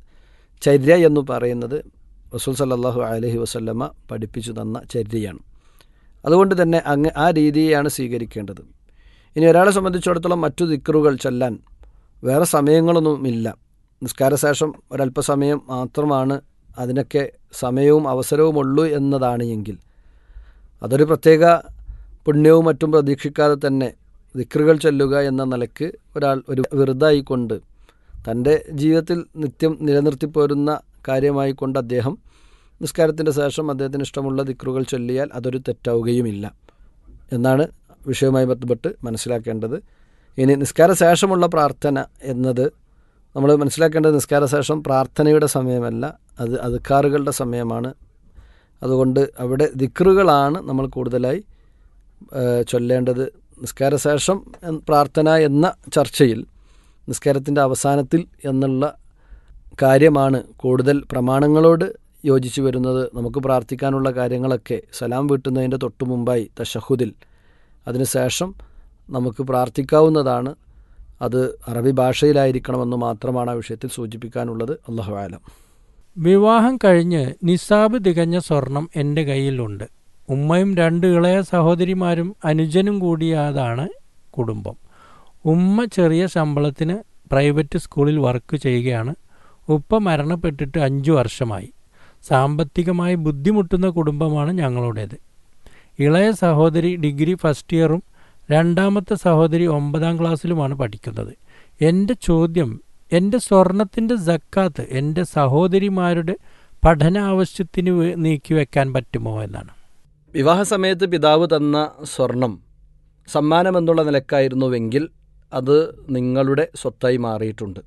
ചര്യ എന്ന് പറയുന്നത് റസൂൽ സല്ലല്ലാഹു അലൈഹി വസല്ലമ പഠിപ്പിച്ചു തന്ന ചര്യയാണ് അതുകൊണ്ട് തന്നെ അങ്ങ് ആ രീതിയെയാണ് സ്വീകരിക്കേണ്ടത് ഇനി ഒരാളെ സംബന്ധിച്ചിടത്തോളം മറ്റു ദിക്റുകൾ ചൊല്ലാൻ വേറെ സമയങ്ങളൊന്നുമില്ല നിസ്കാരശേഷം ഒരല്പസമയം മാത്രമാണ് അതിനൊക്കെ സമയവും അവസരവും ഉള്ളൂ എന്നതാണ് എങ്കിൽ അതൊരു പ്രത്യേക പുണ്യവും മറ്റും പ്രതീക്ഷിക്കാതെ തന്നെ ദിക്റുകൾ ചൊല്ലുക എന്ന നിലയ്ക്ക് ഒരാൾ ഒരു വെറുതായിക്കൊണ്ട് തൻ്റെ ജീവിതത്തിൽ നിത്യം നിലനിർത്തിപ്പോരുന്ന കാര്യമായിക്കൊണ്ട് അദ്ദേഹം നിസ്കാരത്തിൻ്റെ ശേഷം അദ്ദേഹത്തിന് ഇഷ്ടമുള്ള ദിക്റുകൾ ചൊല്ലിയാൽ അതൊരു തെറ്റാവുകയുമില്ല എന്നാണ് വിഷയവുമായി ബന്ധപ്പെട്ട് മനസ്സിലാക്കേണ്ടത് ഇനി നിസ്കാര ശേഷമുള്ള പ്രാർത്ഥന എന്നത് നമ്മൾ മനസ്സിലാക്കേണ്ടത് നിസ്കാര ശേഷം പ്രാർത്ഥനയുടെ സമയമല്ല അത് അധികാറുകളുടെ സമയമാണ് അതുകൊണ്ട് അവിടെ ദിക്റുകളാണ് നമ്മൾ കൂടുതലായി ചൊല്ലേണ്ടത് നിസ്കാരശേഷം പ്രാർത്ഥന എന്ന ചർച്ചയിൽ നിസ്കാരത്തിൻ്റെ അവസാനത്തിൽ എന്നുള്ള കാര്യമാണ് കൂടുതൽ പ്രമാണങ്ങളോട് യോജിച്ചു വരുന്നത് നമുക്ക് പ്രാർത്ഥിക്കാനുള്ള കാര്യങ്ങളൊക്കെ സലാം വീട്ടുന്നതിൻ്റെ തൊട്ടു മുമ്പായി തഷഹുദിൽ അതിനുശേഷം നമുക്ക് പ്രാർത്ഥിക്കാവുന്നതാണ് അത് അറബി ഭാഷയിലായിരിക്കണമെന്ന് മാത്രമാണ് ആ വിഷയത്തിൽ സൂചിപ്പിക്കാനുള്ളത് അള്ളാഹു ആലം വിവാഹം കഴിഞ്ഞ് നിസാബ് തികഞ്ഞ സ്വർണം എൻ്റെ കയ്യിലുണ്ട് ഉമ്മയും രണ്ട് ഇളയ സഹോദരിമാരും അനുജനും കൂടിയതാണ് കുടുംബം ഉമ്മ ചെറിയ ശമ്പളത്തിന് പ്രൈവറ്റ് സ്കൂളിൽ വർക്ക് ചെയ്യുകയാണ് ഉപ്പ മരണപ്പെട്ടിട്ട് അഞ്ചു വർഷമായി സാമ്പത്തികമായി ബുദ്ധിമുട്ടുന്ന കുടുംബമാണ് ഞങ്ങളുടേത് ഇളയ സഹോദരി ഡിഗ്രി ഫസ്റ്റ് ഇയറും രണ്ടാമത്തെ സഹോദരി ഒമ്പതാം ക്ലാസ്സിലുമാണ് പഠിക്കുന്നത് എൻ്റെ ചോദ്യം എൻ്റെ സ്വർണത്തിൻ്റെ ജക്കാത്ത് എൻ്റെ സഹോദരിമാരുടെ പഠന ആവശ്യത്തിന് നീക്കി വെക്കാൻ പറ്റുമോ എന്നാണ് വിവാഹ സമയത്ത് പിതാവ് തന്ന സ്വർണം സമ്മാനമെന്നുള്ള നിലക്കായിരുന്നുവെങ്കിൽ അത് നിങ്ങളുടെ സ്വത്തായി മാറിയിട്ടുണ്ട്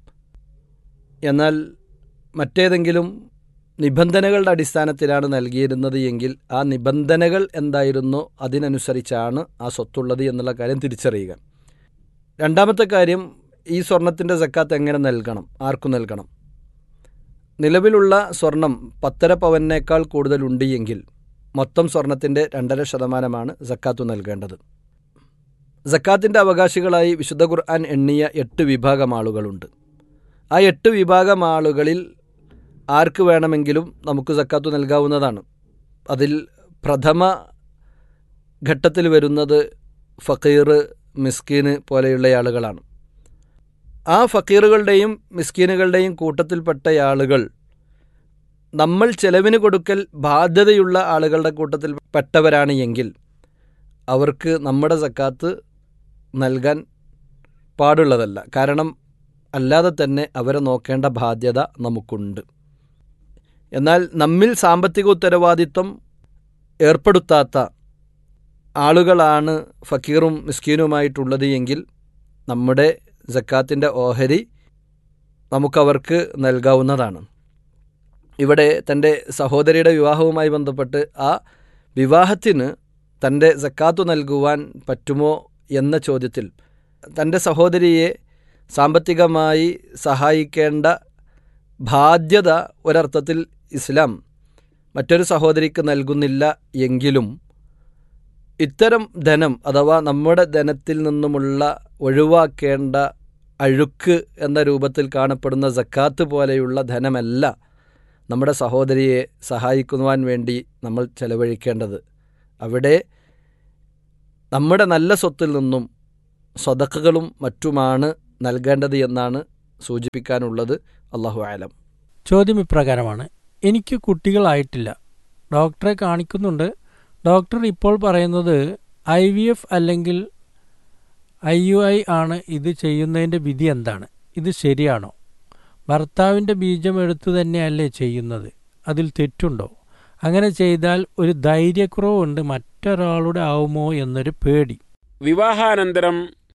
എന്നാൽ മറ്റേതെങ്കിലും നിബന്ധനകളുടെ അടിസ്ഥാനത്തിലാണ് നൽകിയിരുന്നത് എങ്കിൽ ആ നിബന്ധനകൾ എന്തായിരുന്നോ അതിനനുസരിച്ചാണ് ആ സ്വത്തുള്ളത് എന്നുള്ള കാര്യം തിരിച്ചറിയുക രണ്ടാമത്തെ കാര്യം ഈ സ്വർണത്തിൻ്റെ സക്കാത്ത് എങ്ങനെ നൽകണം ആർക്കു നൽകണം നിലവിലുള്ള സ്വർണം പത്തര പവനേക്കാൾ കൂടുതലുണ്ട് എങ്കിൽ മൊത്തം സ്വർണത്തിൻ്റെ രണ്ടര ശതമാനമാണ് സക്കാത്തു നൽകേണ്ടത് സക്കാത്തിൻ്റെ അവകാശികളായി വിശുദ്ധ ഖുർആൻ എണ്ണിയ എട്ട് വിഭാഗം ആളുകളുണ്ട് ആ എട്ട് വിഭാഗം ആളുകളിൽ ആർക്ക് വേണമെങ്കിലും നമുക്ക് സക്കാത്തു നൽകാവുന്നതാണ് അതിൽ പ്രഥമ ഘട്ടത്തിൽ വരുന്നത് ഫക്കീർ മിസ്കീന് പോലെയുള്ള ആളുകളാണ് ആ ഫക്കീറുകളുടെയും മിസ്കീനുകളുടെയും കൂട്ടത്തിൽപ്പെട്ട ആളുകൾ നമ്മൾ ചെലവിന് കൊടുക്കൽ ബാധ്യതയുള്ള ആളുകളുടെ കൂട്ടത്തിൽ പെട്ടവരാണ് എങ്കിൽ അവർക്ക് നമ്മുടെ സക്കാത്ത് നൽകാൻ പാടുള്ളതല്ല കാരണം അല്ലാതെ തന്നെ അവരെ നോക്കേണ്ട ബാധ്യത നമുക്കുണ്ട് എന്നാൽ നമ്മിൽ സാമ്പത്തിക ഉത്തരവാദിത്വം ഏർപ്പെടുത്താത്ത ആളുകളാണ് ഫക്കീറും മിസ്കീനുമായിട്ടുള്ളത് എങ്കിൽ നമ്മുടെ ജക്കാത്തിൻ്റെ ഓഹരി നമുക്കവർക്ക് നൽകാവുന്നതാണ് ഇവിടെ തൻ്റെ സഹോദരിയുടെ വിവാഹവുമായി ബന്ധപ്പെട്ട് ആ വിവാഹത്തിന് തൻ്റെ സക്കാത്തു നൽകുവാൻ പറ്റുമോ എന്ന ചോദ്യത്തിൽ തൻ്റെ സഹോദരിയെ സാമ്പത്തികമായി സഹായിക്കേണ്ട ബാധ്യത ഒരർത്ഥത്തിൽ ഇസ്ലാം മറ്റൊരു സഹോദരിക്ക് നൽകുന്നില്ല എങ്കിലും ഇത്തരം ധനം അഥവാ നമ്മുടെ ധനത്തിൽ നിന്നുമുള്ള ഒഴിവാക്കേണ്ട അഴുക്ക് എന്ന രൂപത്തിൽ കാണപ്പെടുന്ന സക്കാത്ത് പോലെയുള്ള ധനമല്ല നമ്മുടെ സഹോദരിയെ സഹായിക്കുവാൻ വേണ്ടി നമ്മൾ ചെലവഴിക്കേണ്ടത് അവിടെ നമ്മുടെ നല്ല സ്വത്തിൽ നിന്നും സ്വതക്കുകളും മറ്റുമാണ് നൽകേണ്ടത് എന്നാണ് സൂചിപ്പിക്കാനുള്ളത് അള്ളാഹു ആലം ചോദ്യം ഇപ്രകാരമാണ് എനിക്ക് കുട്ടികളായിട്ടില്ല ഡോക്ടറെ കാണിക്കുന്നുണ്ട് ഡോക്ടർ ഇപ്പോൾ പറയുന്നത് ഐ വി എഫ് അല്ലെങ്കിൽ ഐ യു ഐ ആണ് ഇത് ചെയ്യുന്നതിൻ്റെ വിധി എന്താണ് ഇത് ശരിയാണോ ഭർത്താവിൻ്റെ ബീജം എടുത്തു തന്നെയല്ലേ ചെയ്യുന്നത് അതിൽ തെറ്റുണ്ടോ അങ്ങനെ ചെയ്താൽ ഒരു ധൈര്യക്കുറവുണ്ട് മറ്റൊരാളുടെ ആവുമോ എന്നൊരു പേടി വിവാഹാനന്തരം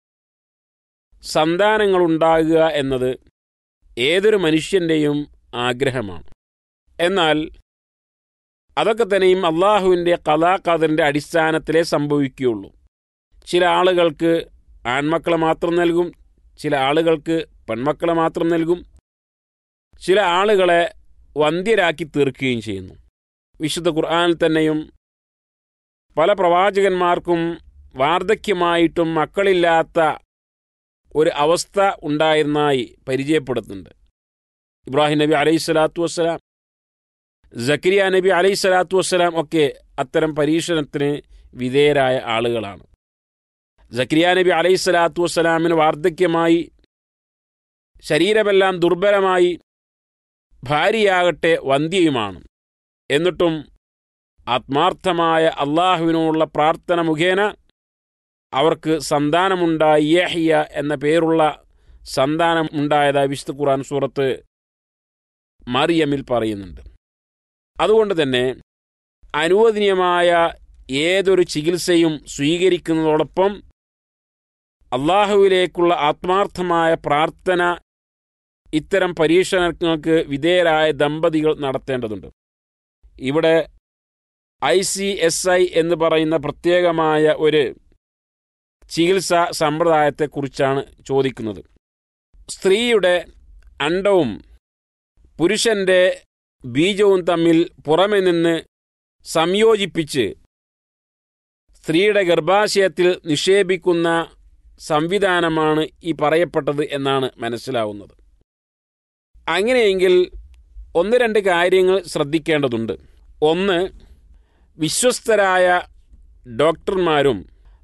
സന്താനങ്ങളുണ്ടാകുക എന്നത് ഏതൊരു മനുഷ്യൻ്റെയും ആഗ്രഹമാണ് എന്നാൽ അതൊക്കെ തന്നെയും അള്ളാഹുവിൻ്റെ കഥാകഥൻ്റെ അടിസ്ഥാനത്തിലേ സംഭവിക്കുകയുള്ളൂ ചില ആളുകൾക്ക് ആൺമക്കളെ മാത്രം നൽകും ചില ആളുകൾക്ക് പെൺമക്കളെ മാത്രം നൽകും ചില ആളുകളെ വന്ധ്യരാക്കി തീർക്കുകയും ചെയ്യുന്നു വിശുദ്ധ ഖുർആനിൽ തന്നെയും പല പ്രവാചകന്മാർക്കും വാർദ്ധക്യമായിട്ടും മക്കളില്ലാത്ത ഒരു അവസ്ഥ ഉണ്ടായിരുന്നതായി പരിചയപ്പെടുത്തുന്നുണ്ട് ഇബ്രാഹിം നബി അലൈഹി സ്വലാത്തു വസ്സലാം ജക്കരിയ നബി അലൈഹി സ്വലാത്തു വസ്സലാം ഒക്കെ അത്തരം പരീക്ഷണത്തിന് വിധേയരായ ആളുകളാണ് ജക്കരിയ നബി അലൈഹി സ്വലാത്തു വസ്സലാമിന് വാർദ്ധക്യമായി ശരീരമെല്ലാം ദുർബലമായി ഭാര്യയാകട്ടെ വന്ധ്യയുമാണ് എന്നിട്ടും ആത്മാർത്ഥമായ അള്ളാഹുവിനോടുള്ള പ്രാർത്ഥന മുഖേന അവർക്ക് സന്താനമുണ്ടായി യഹിയ എന്ന പേരുള്ള സന്താനം ഉണ്ടായതായി വിശുദ്ധ ഖുർആൻ സൂറത്ത് മറിയമിൽ പറയുന്നുണ്ട് അതുകൊണ്ട് തന്നെ അനുവദനീയമായ ഏതൊരു ചികിത്സയും സ്വീകരിക്കുന്നതോടൊപ്പം അള്ളാഹുവിലേക്കുള്ള ആത്മാർത്ഥമായ പ്രാർത്ഥന ഇത്തരം പരീക്ഷണങ്ങൾക്ക് വിധേയരായ ദമ്പതികൾ നടത്തേണ്ടതുണ്ട് ഇവിടെ ഐ സി എസ് ഐ എന്ന് പറയുന്ന പ്രത്യേകമായ ഒരു ചികിത്സാ സമ്പ്രദായത്തെക്കുറിച്ചാണ് ചോദിക്കുന്നത് സ്ത്രീയുടെ അണ്ടവും പുരുഷന്റെ ബീജവും തമ്മിൽ പുറമെ നിന്ന് സംയോജിപ്പിച്ച് സ്ത്രീയുടെ ഗർഭാശയത്തിൽ നിക്ഷേപിക്കുന്ന സംവിധാനമാണ് ഈ പറയപ്പെട്ടത് എന്നാണ് മനസ്സിലാവുന്നത് അങ്ങനെയെങ്കിൽ ഒന്ന് രണ്ട് കാര്യങ്ങൾ ശ്രദ്ധിക്കേണ്ടതുണ്ട് ഒന്ന് വിശ്വസ്തരായ ഡോക്ടർമാരും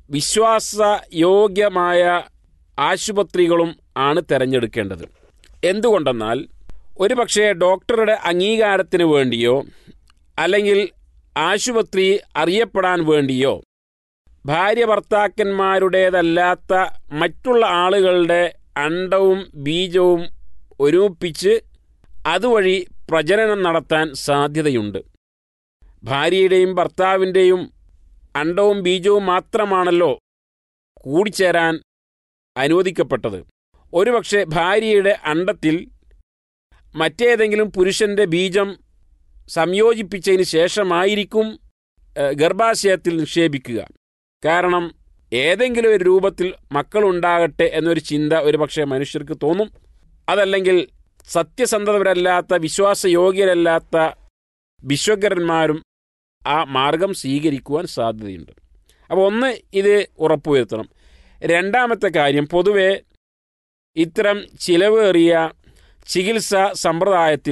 വിശ്വാസയോഗ്യമായ ആശുപത്രികളും ആണ് തിരഞ്ഞെടുക്കേണ്ടത് എന്തുകൊണ്ടെന്നാൽ ഒരുപക്ഷെ ഡോക്ടറുടെ അംഗീകാരത്തിന് വേണ്ടിയോ അല്ലെങ്കിൽ ആശുപത്രി അറിയപ്പെടാൻ വേണ്ടിയോ ഭാര്യ ഭർത്താക്കന്മാരുടേതല്ലാത്ത മറ്റുള്ള ആളുകളുടെ അണ്ടവും ബീജവും ഒരുമിപ്പിച്ച് അതുവഴി പ്രജനനം നടത്താൻ സാധ്യതയുണ്ട് ഭാര്യയുടെയും ഭർത്താവിൻ്റെയും അണ്ടവും ബീജവും മാത്രമാണല്ലോ കൂടിച്ചേരാൻ അനുവദിക്കപ്പെട്ടത് ഒരുപക്ഷെ ഭാര്യയുടെ അണ്ടത്തിൽ മറ്റേതെങ്കിലും പുരുഷന്റെ ബീജം സംയോജിപ്പിച്ചതിന് ശേഷമായിരിക്കും ഏഹ്, ഗർഭാശയത്തിൽ നിക്ഷേപിക്കുക കാരണം ഏതെങ്കിലും ഒരു രൂപത്തിൽ മക്കളുണ്ടാകട്ടെ എന്നൊരു ചിന്ത ഒരുപക്ഷെ മനുഷ്യർക്ക് തോന്നും അതല്ലെങ്കിൽ സത്യസന്ധതരല്ലാത്ത വിശ്വാസയോഗ്യരല്ലാത്ത വിശ്വകരന്മാരും ആ മാർഗം സ്വീകരിക്കുവാൻ സാധ്യതയുണ്ട് അപ്പോൾ ഒന്ന് ഇത് ഉറപ്പുവരുത്തണം രണ്ടാമത്തെ കാര്യം പൊതുവെ ഇത്തരം ചിലവേറിയ ചികിത്സാ സമ്പ്രദായത്തിൽ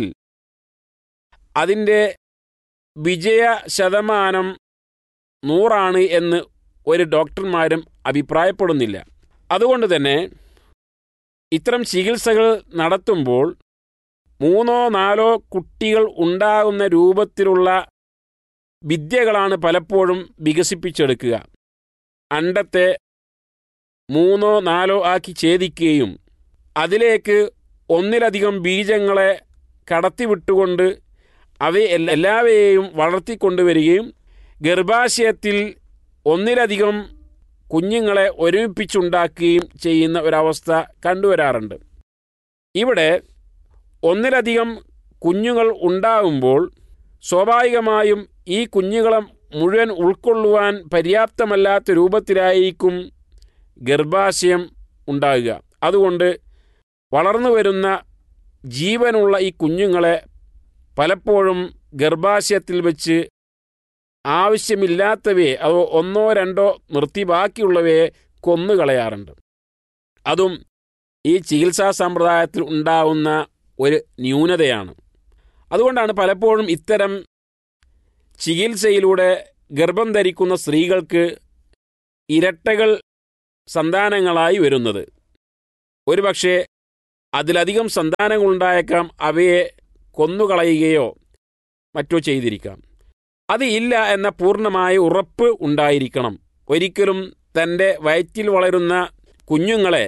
അതിൻ്റെ വിജയ ശതമാനം നൂറാണ് എന്ന് ഒരു ഡോക്ടർമാരും അഭിപ്രായപ്പെടുന്നില്ല അതുകൊണ്ട് തന്നെ ഇത്തരം ചികിത്സകൾ നടത്തുമ്പോൾ മൂന്നോ നാലോ കുട്ടികൾ ഉണ്ടാകുന്ന രൂപത്തിലുള്ള വിദ്യകളാണ് പലപ്പോഴും വികസിപ്പിച്ചെടുക്കുക അണ്ടത്തെ മൂന്നോ നാലോ ആക്കി ഛേദിക്കുകയും അതിലേക്ക് ഒന്നിലധികം ബീജങ്ങളെ കടത്തിവിട്ടുകൊണ്ട് അവയെ എല്ലാ- എല്ലാവയെയും വളർത്തിക്കൊണ്ടുവരികയും ഗർഭാശയത്തിൽ ഒന്നിലധികം കുഞ്ഞുങ്ങളെ ഒരുമിപ്പിച്ചുണ്ടാക്കുകയും ചെയ്യുന്ന ഒരവസ്ഥ കണ്ടുവരാറുണ്ട് ഇവിടെ ഒന്നിലധികം കുഞ്ഞുങ്ങൾ ഉണ്ടാകുമ്പോൾ സ്വാഭാവികമായും ഈ കുഞ്ഞുങ്ങളെ മുഴുവൻ ഉൾക്കൊള്ളുവാൻ പര്യാപ്തമല്ലാത്ത രൂപത്തിലായിരിക്കും ഗർഭാശയം ഉണ്ടാകുക അതുകൊണ്ട് വളർന്നു വരുന്ന ജീവനുള്ള ഈ കുഞ്ഞുങ്ങളെ പലപ്പോഴും ഗർഭാശയത്തിൽ വെച്ച് ആവശ്യമില്ലാത്തവയെ അതോ ഒന്നോ രണ്ടോ നിർത്തി ബാക്കിയുള്ളവയെ കൊന്നുകളയാറുണ്ട് അതും ഈ ചികിത്സാ സമ്പ്രദായത്തിൽ ഉണ്ടാവുന്ന ഒരു ന്യൂനതയാണ് അതുകൊണ്ടാണ് പലപ്പോഴും ഇത്തരം ചികിത്സയിലൂടെ ഗർഭം ധരിക്കുന്ന സ്ത്രീകൾക്ക് ഇരട്ടകൾ സന്താനങ്ങളായി വരുന്നത് ഒരുപക്ഷെ അതിലധികം സന്താനങ്ങളുണ്ടായേക്കാം അവയെ കൊന്നുകളയുകയോ മറ്റോ ചെയ്തിരിക്കാം അത് ഇല്ല എന്ന പൂർണ്ണമായ ഉറപ്പ് ഉണ്ടായിരിക്കണം ഒരിക്കലും തൻ്റെ വയറ്റിൽ വളരുന്ന കുഞ്ഞുങ്ങളെ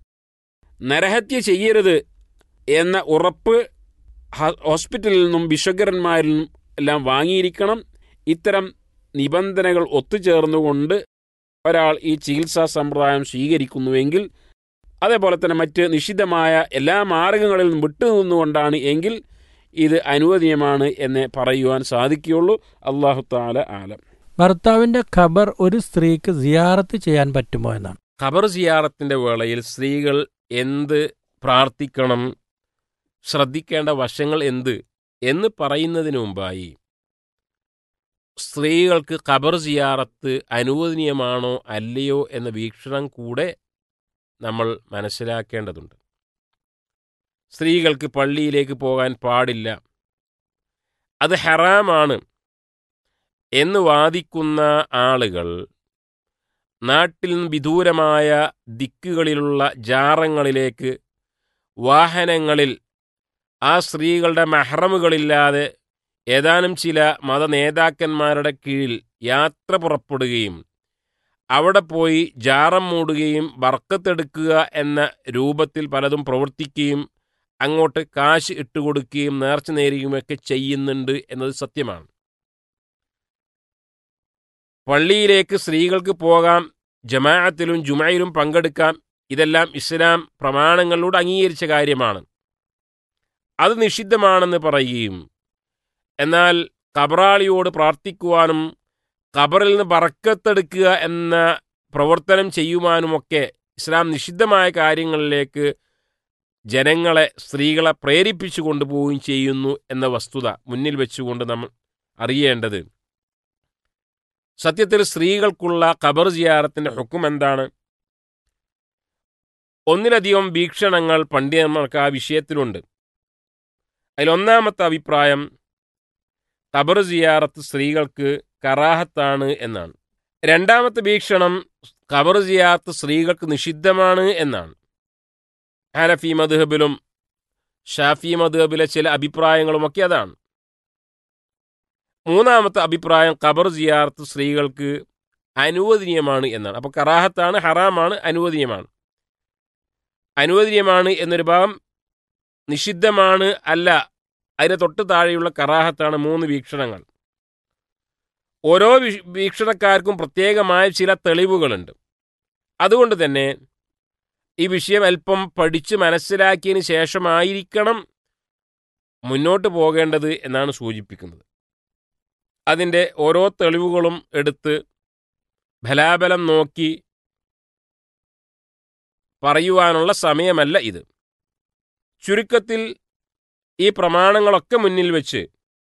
നരഹത്യ ചെയ്യരുത് എന്ന ഉറപ്പ് ഹ- ഹോസ്പിറ്റലിൽ നിന്നും വിശ്വകരന്മാരിൽ നിന്നും എല്ലാം വാങ്ങിയിരിക്കണം ഇത്തരം നിബന്ധനകൾ ഒത്തുചേർന്നുകൊണ്ട് ഒരാൾ ഈ ചികിത്സാ സമ്പ്രദായം സ്വീകരിക്കുന്നുവെങ്കിൽ അതേപോലെ തന്നെ മറ്റ് നിഷിദ്ധമായ എല്ലാ മാർഗങ്ങളിൽ നിന്നും വിട്ടുനിന്നുകൊണ്ടാണ് എങ്കിൽ ഇത് അനുവദനീയമാണ് എന്ന് പറയുവാൻ സാധിക്കുകയുള്ളൂ അള്ളാഹു താല ആലം ഭർത്താവിന്റെ ഖബർ ഒരു സ്ത്രീക്ക് സിയാറത്ത് ചെയ്യാൻ പറ്റുമോ എന്നാണ് ഖബർ സിയാറത്തിന്റെ വേളയിൽ സ്ത്രീകൾ എന്ത് പ്രാർത്ഥിക്കണം ശ്രദ്ധിക്കേണ്ട വശങ്ങൾ എന്ത് എന്ന് പറയുന്നതിന് മുമ്പായി സ്ത്രീകൾക്ക് ഖബർ സിയാറത്ത് അനുവദനീയമാണോ അല്ലയോ എന്ന വീക്ഷണം കൂടെ നമ്മൾ മനസ്സിലാക്കേണ്ടതുണ്ട് സ്ത്രീകൾക്ക് പള്ളിയിലേക്ക് പോകാൻ പാടില്ല അത് ഹറാമാണ് എന്ന് വാദിക്കുന്ന ആളുകൾ നാട്ടിൽ നിന്ന് വിദൂരമായ ദിക്കുകളിലുള്ള ജാറങ്ങളിലേക്ക് വാഹനങ്ങളിൽ ആ സ്ത്രീകളുടെ മെഹ്റമുകളില്ലാതെ ഏതാനും ചില മത നേതാക്കന്മാരുടെ കീഴിൽ യാത്ര പുറപ്പെടുകയും അവിടെ പോയി ജാറം മൂടുകയും ബർക്കത്തെടുക്കുക എന്ന രൂപത്തിൽ പലതും പ്രവർത്തിക്കുകയും അങ്ങോട്ട് കാശ് ഇട്ടുകൊടുക്കുകയും നേർച്ച നേരുകയുമൊക്കെ ചെയ്യുന്നുണ്ട് എന്നത് സത്യമാണ് പള്ളിയിലേക്ക് സ്ത്രീകൾക്ക് പോകാം ജമാഅത്തിലും ജുമയിലും പങ്കെടുക്കാം ഇതെല്ലാം ഇസ്ലാം പ്രമാണങ്ങളിലൂടെ അംഗീകരിച്ച കാര്യമാണ് അത് നിഷിദ്ധമാണെന്ന് പറയുകയും എന്നാൽ കബറാളിയോട് പ്രാർത്ഥിക്കുവാനും ഖബറിൽ നിന്ന് ബറക്കത്തെടുക്കുക എന്ന പ്രവർത്തനം ചെയ്യുവാനുമൊക്കെ ഇസ്ലാം നിഷിദ്ധമായ കാര്യങ്ങളിലേക്ക് ജനങ്ങളെ സ്ത്രീകളെ പ്രേരിപ്പിച്ചു കൊണ്ടുപോവുകയും ചെയ്യുന്നു എന്ന വസ്തുത മുന്നിൽ വെച്ചുകൊണ്ട് നമ്മൾ അറിയേണ്ടത് സത്യത്തിൽ സ്ത്രീകൾക്കുള്ള ഖബർ ജിയാറത്തിന്റെ ഹുക്കും എന്താണ് ഒന്നിലധികം വീക്ഷണങ്ങൾ പണ്ഡിതന്മാർക്ക് ആ വിഷയത്തിലുണ്ട് അതിലൊന്നാമത്തെ അഭിപ്രായം ഖബർ സിയാറത്ത് സ്ത്രീകൾക്ക് കറാഹത്താണ് എന്നാണ് രണ്ടാമത്തെ വീക്ഷണം ഖബർ സിയാറത്ത് സ്ത്രീകൾക്ക് നിഷിദ്ധമാണ് എന്നാണ് ഹനഫി മദ്ഹബിലും ഷാഫി മദ്ഹബിലെ ചില അഭിപ്രായങ്ങളുമൊക്കെ അതാണ് മൂന്നാമത്തെ അഭിപ്രായം ഖബർ സിയാറത്ത് സ്ത്രീകൾക്ക് അനുവദനീയമാണ് എന്നാണ് അപ്പോൾ കറാഹത്താണ് ഹറാമാണ് അനുവദനീയമാണ് അനുവദനീയമാണ് എന്നൊരു ഭാഗം നിഷിദ്ധമാണ് അല്ല അതിന് തൊട്ട് താഴെയുള്ള കറാഹത്താണ് മൂന്ന് വീക്ഷണങ്ങൾ ഓരോ വി- വീക്ഷണക്കാർക്കും പ്രത്യേകമായ ചില തെളിവുകളുണ്ട് അതുകൊണ്ട് തന്നെ ഈ വിഷയം അല്പം പഠിച്ച് മനസ്സിലാക്കിയതിന് ശേഷമായിരിക്കണം മുന്നോട്ട് പോകേണ്ടത് എന്നാണ് സൂചിപ്പിക്കുന്നത് അതിൻ്റെ ഓരോ തെളിവുകളും എടുത്ത് ഫലാബലം നോക്കി പറയുവാനുള്ള സമയമല്ല ഇത് ചുരുക്കത്തിൽ ഈ പ്രമാണങ്ങളൊക്കെ മുന്നിൽ വെച്ച്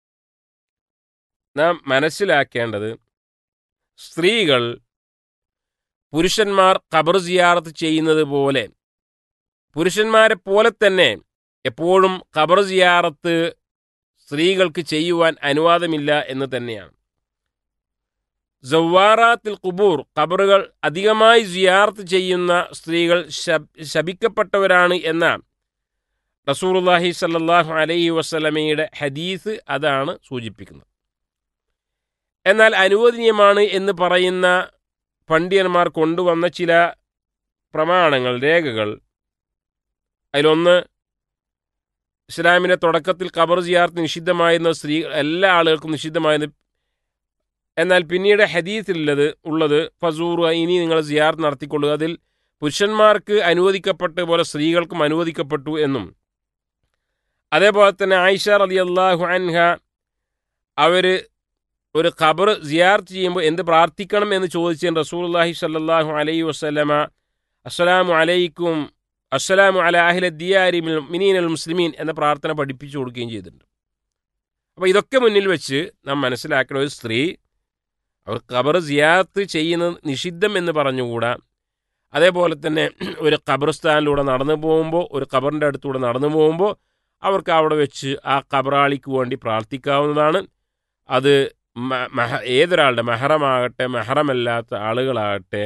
നാം മനസ്സിലാക്കേണ്ടത് സ്ത്രീകൾ പുരുഷന്മാർ ഖബർ സിയാറത്ത് ചെയ്യുന്നത് പോലെ പുരുഷന്മാരെ പോലെ തന്നെ എപ്പോഴും ഖബർ സിയാറത്ത് സ്ത്രീകൾക്ക് ചെയ്യുവാൻ അനുവാദമില്ല എന്ന് തന്നെയാണ് സവ്വാറാത്തിൽ കുബൂർ ഖബറുകൾ അധികമായി സിയാർത്ത് ചെയ്യുന്ന സ്ത്രീകൾ ശപ്- ശപിക്കപ്പെട്ടവരാണ് എന്ന റസൂലുള്ളാഹി സല്ലല്ലാഹു അലൈഹി വസല്ലമയുടെ ഹദീസ് അതാണ് സൂചിപ്പിക്കുന്നത് എന്നാൽ അനുവദനീയമാണ് എന്ന് പറയുന്ന പണ്ഡിതന്മാർ കൊണ്ടുവന്ന ചില പ്രമാണങ്ങൾ രേഖകൾ അതിലൊന്ന് ഇസ്ലാമിൻ്റെ തുടക്കത്തിൽ ഖബർ സിയാർത്ത് നിഷിദ്ധമായിരുന്ന സ്ത്രീ എല്ലാ ആളുകൾക്കും നിഷിദ്ധമായിരുന്നു എന്നാൽ പിന്നീട് ഹദീസിലുള്ളത് ഉള്ളത് ഫസൂർ ഇനി നിങ്ങൾ സിയാർത്ത് നടത്തിക്കൊള്ളുക അതിൽ പുരുഷന്മാർക്ക് അനുവദിക്കപ്പെട്ട പോലെ സ്ത്രീകൾക്കും അനുവദിക്കപ്പെട്ടു എന്നും അതേപോലെ തന്നെ ആയിഷ റലി അള്ളാഹു അൻഹ അവർ ഒരു ഖബർ സിയാർത്ത് ചെയ്യുമ്പോൾ എന്ത് പ്രാർത്ഥിക്കണം എന്ന് ചോദിച്ചതിന് റസൂൽല്ലാഹി സല്ലാഹു അലൈഹി വസ്ലമ അസ്സലാമു അലൈക്കും അസ്സലാമു അല അഹില ദിയാരി മിനീൻ അൽ മുസ്ലിമീൻ എന്ന പ്രാർത്ഥന പഠിപ്പിച്ചു കൊടുക്കുകയും ചെയ്തിട്ടുണ്ട് അപ്പോൾ ഇതൊക്കെ മുന്നിൽ വെച്ച് നാം മനസ്സിലാക്കുന്ന ഒരു സ്ത്രീ അവർ ഖബർ സിയാർത്ത് ചെയ്യുന്നത് നിഷിദ്ധം എന്ന് പറഞ്ഞുകൂടാ അതേപോലെ തന്നെ ഒരു ഖബർസ്ഥാനിലൂടെ നടന്നു പോകുമ്പോൾ ഒരു ഖബറിൻ്റെ അടുത്തൂടെ നടന്നു പോകുമ്പോൾ അവർക്ക് അവിടെ വെച്ച് ആ ഖബറാളിക്ക് വേണ്ടി പ്രാർത്ഥിക്കാവുന്നതാണ് അത് മഹ ഏതൊരാളുടെ മെഹറമാകട്ടെ മെഹറമല്ലാത്ത ആളുകളാകട്ടെ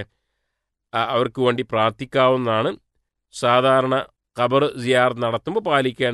അവർക്ക് വേണ്ടി പ്രാർത്ഥിക്കാവുന്നതാണ് സാധാരണ ഖബർ സിയാർ നടത്തുമ്പോൾ പാലിക്കേണ്ട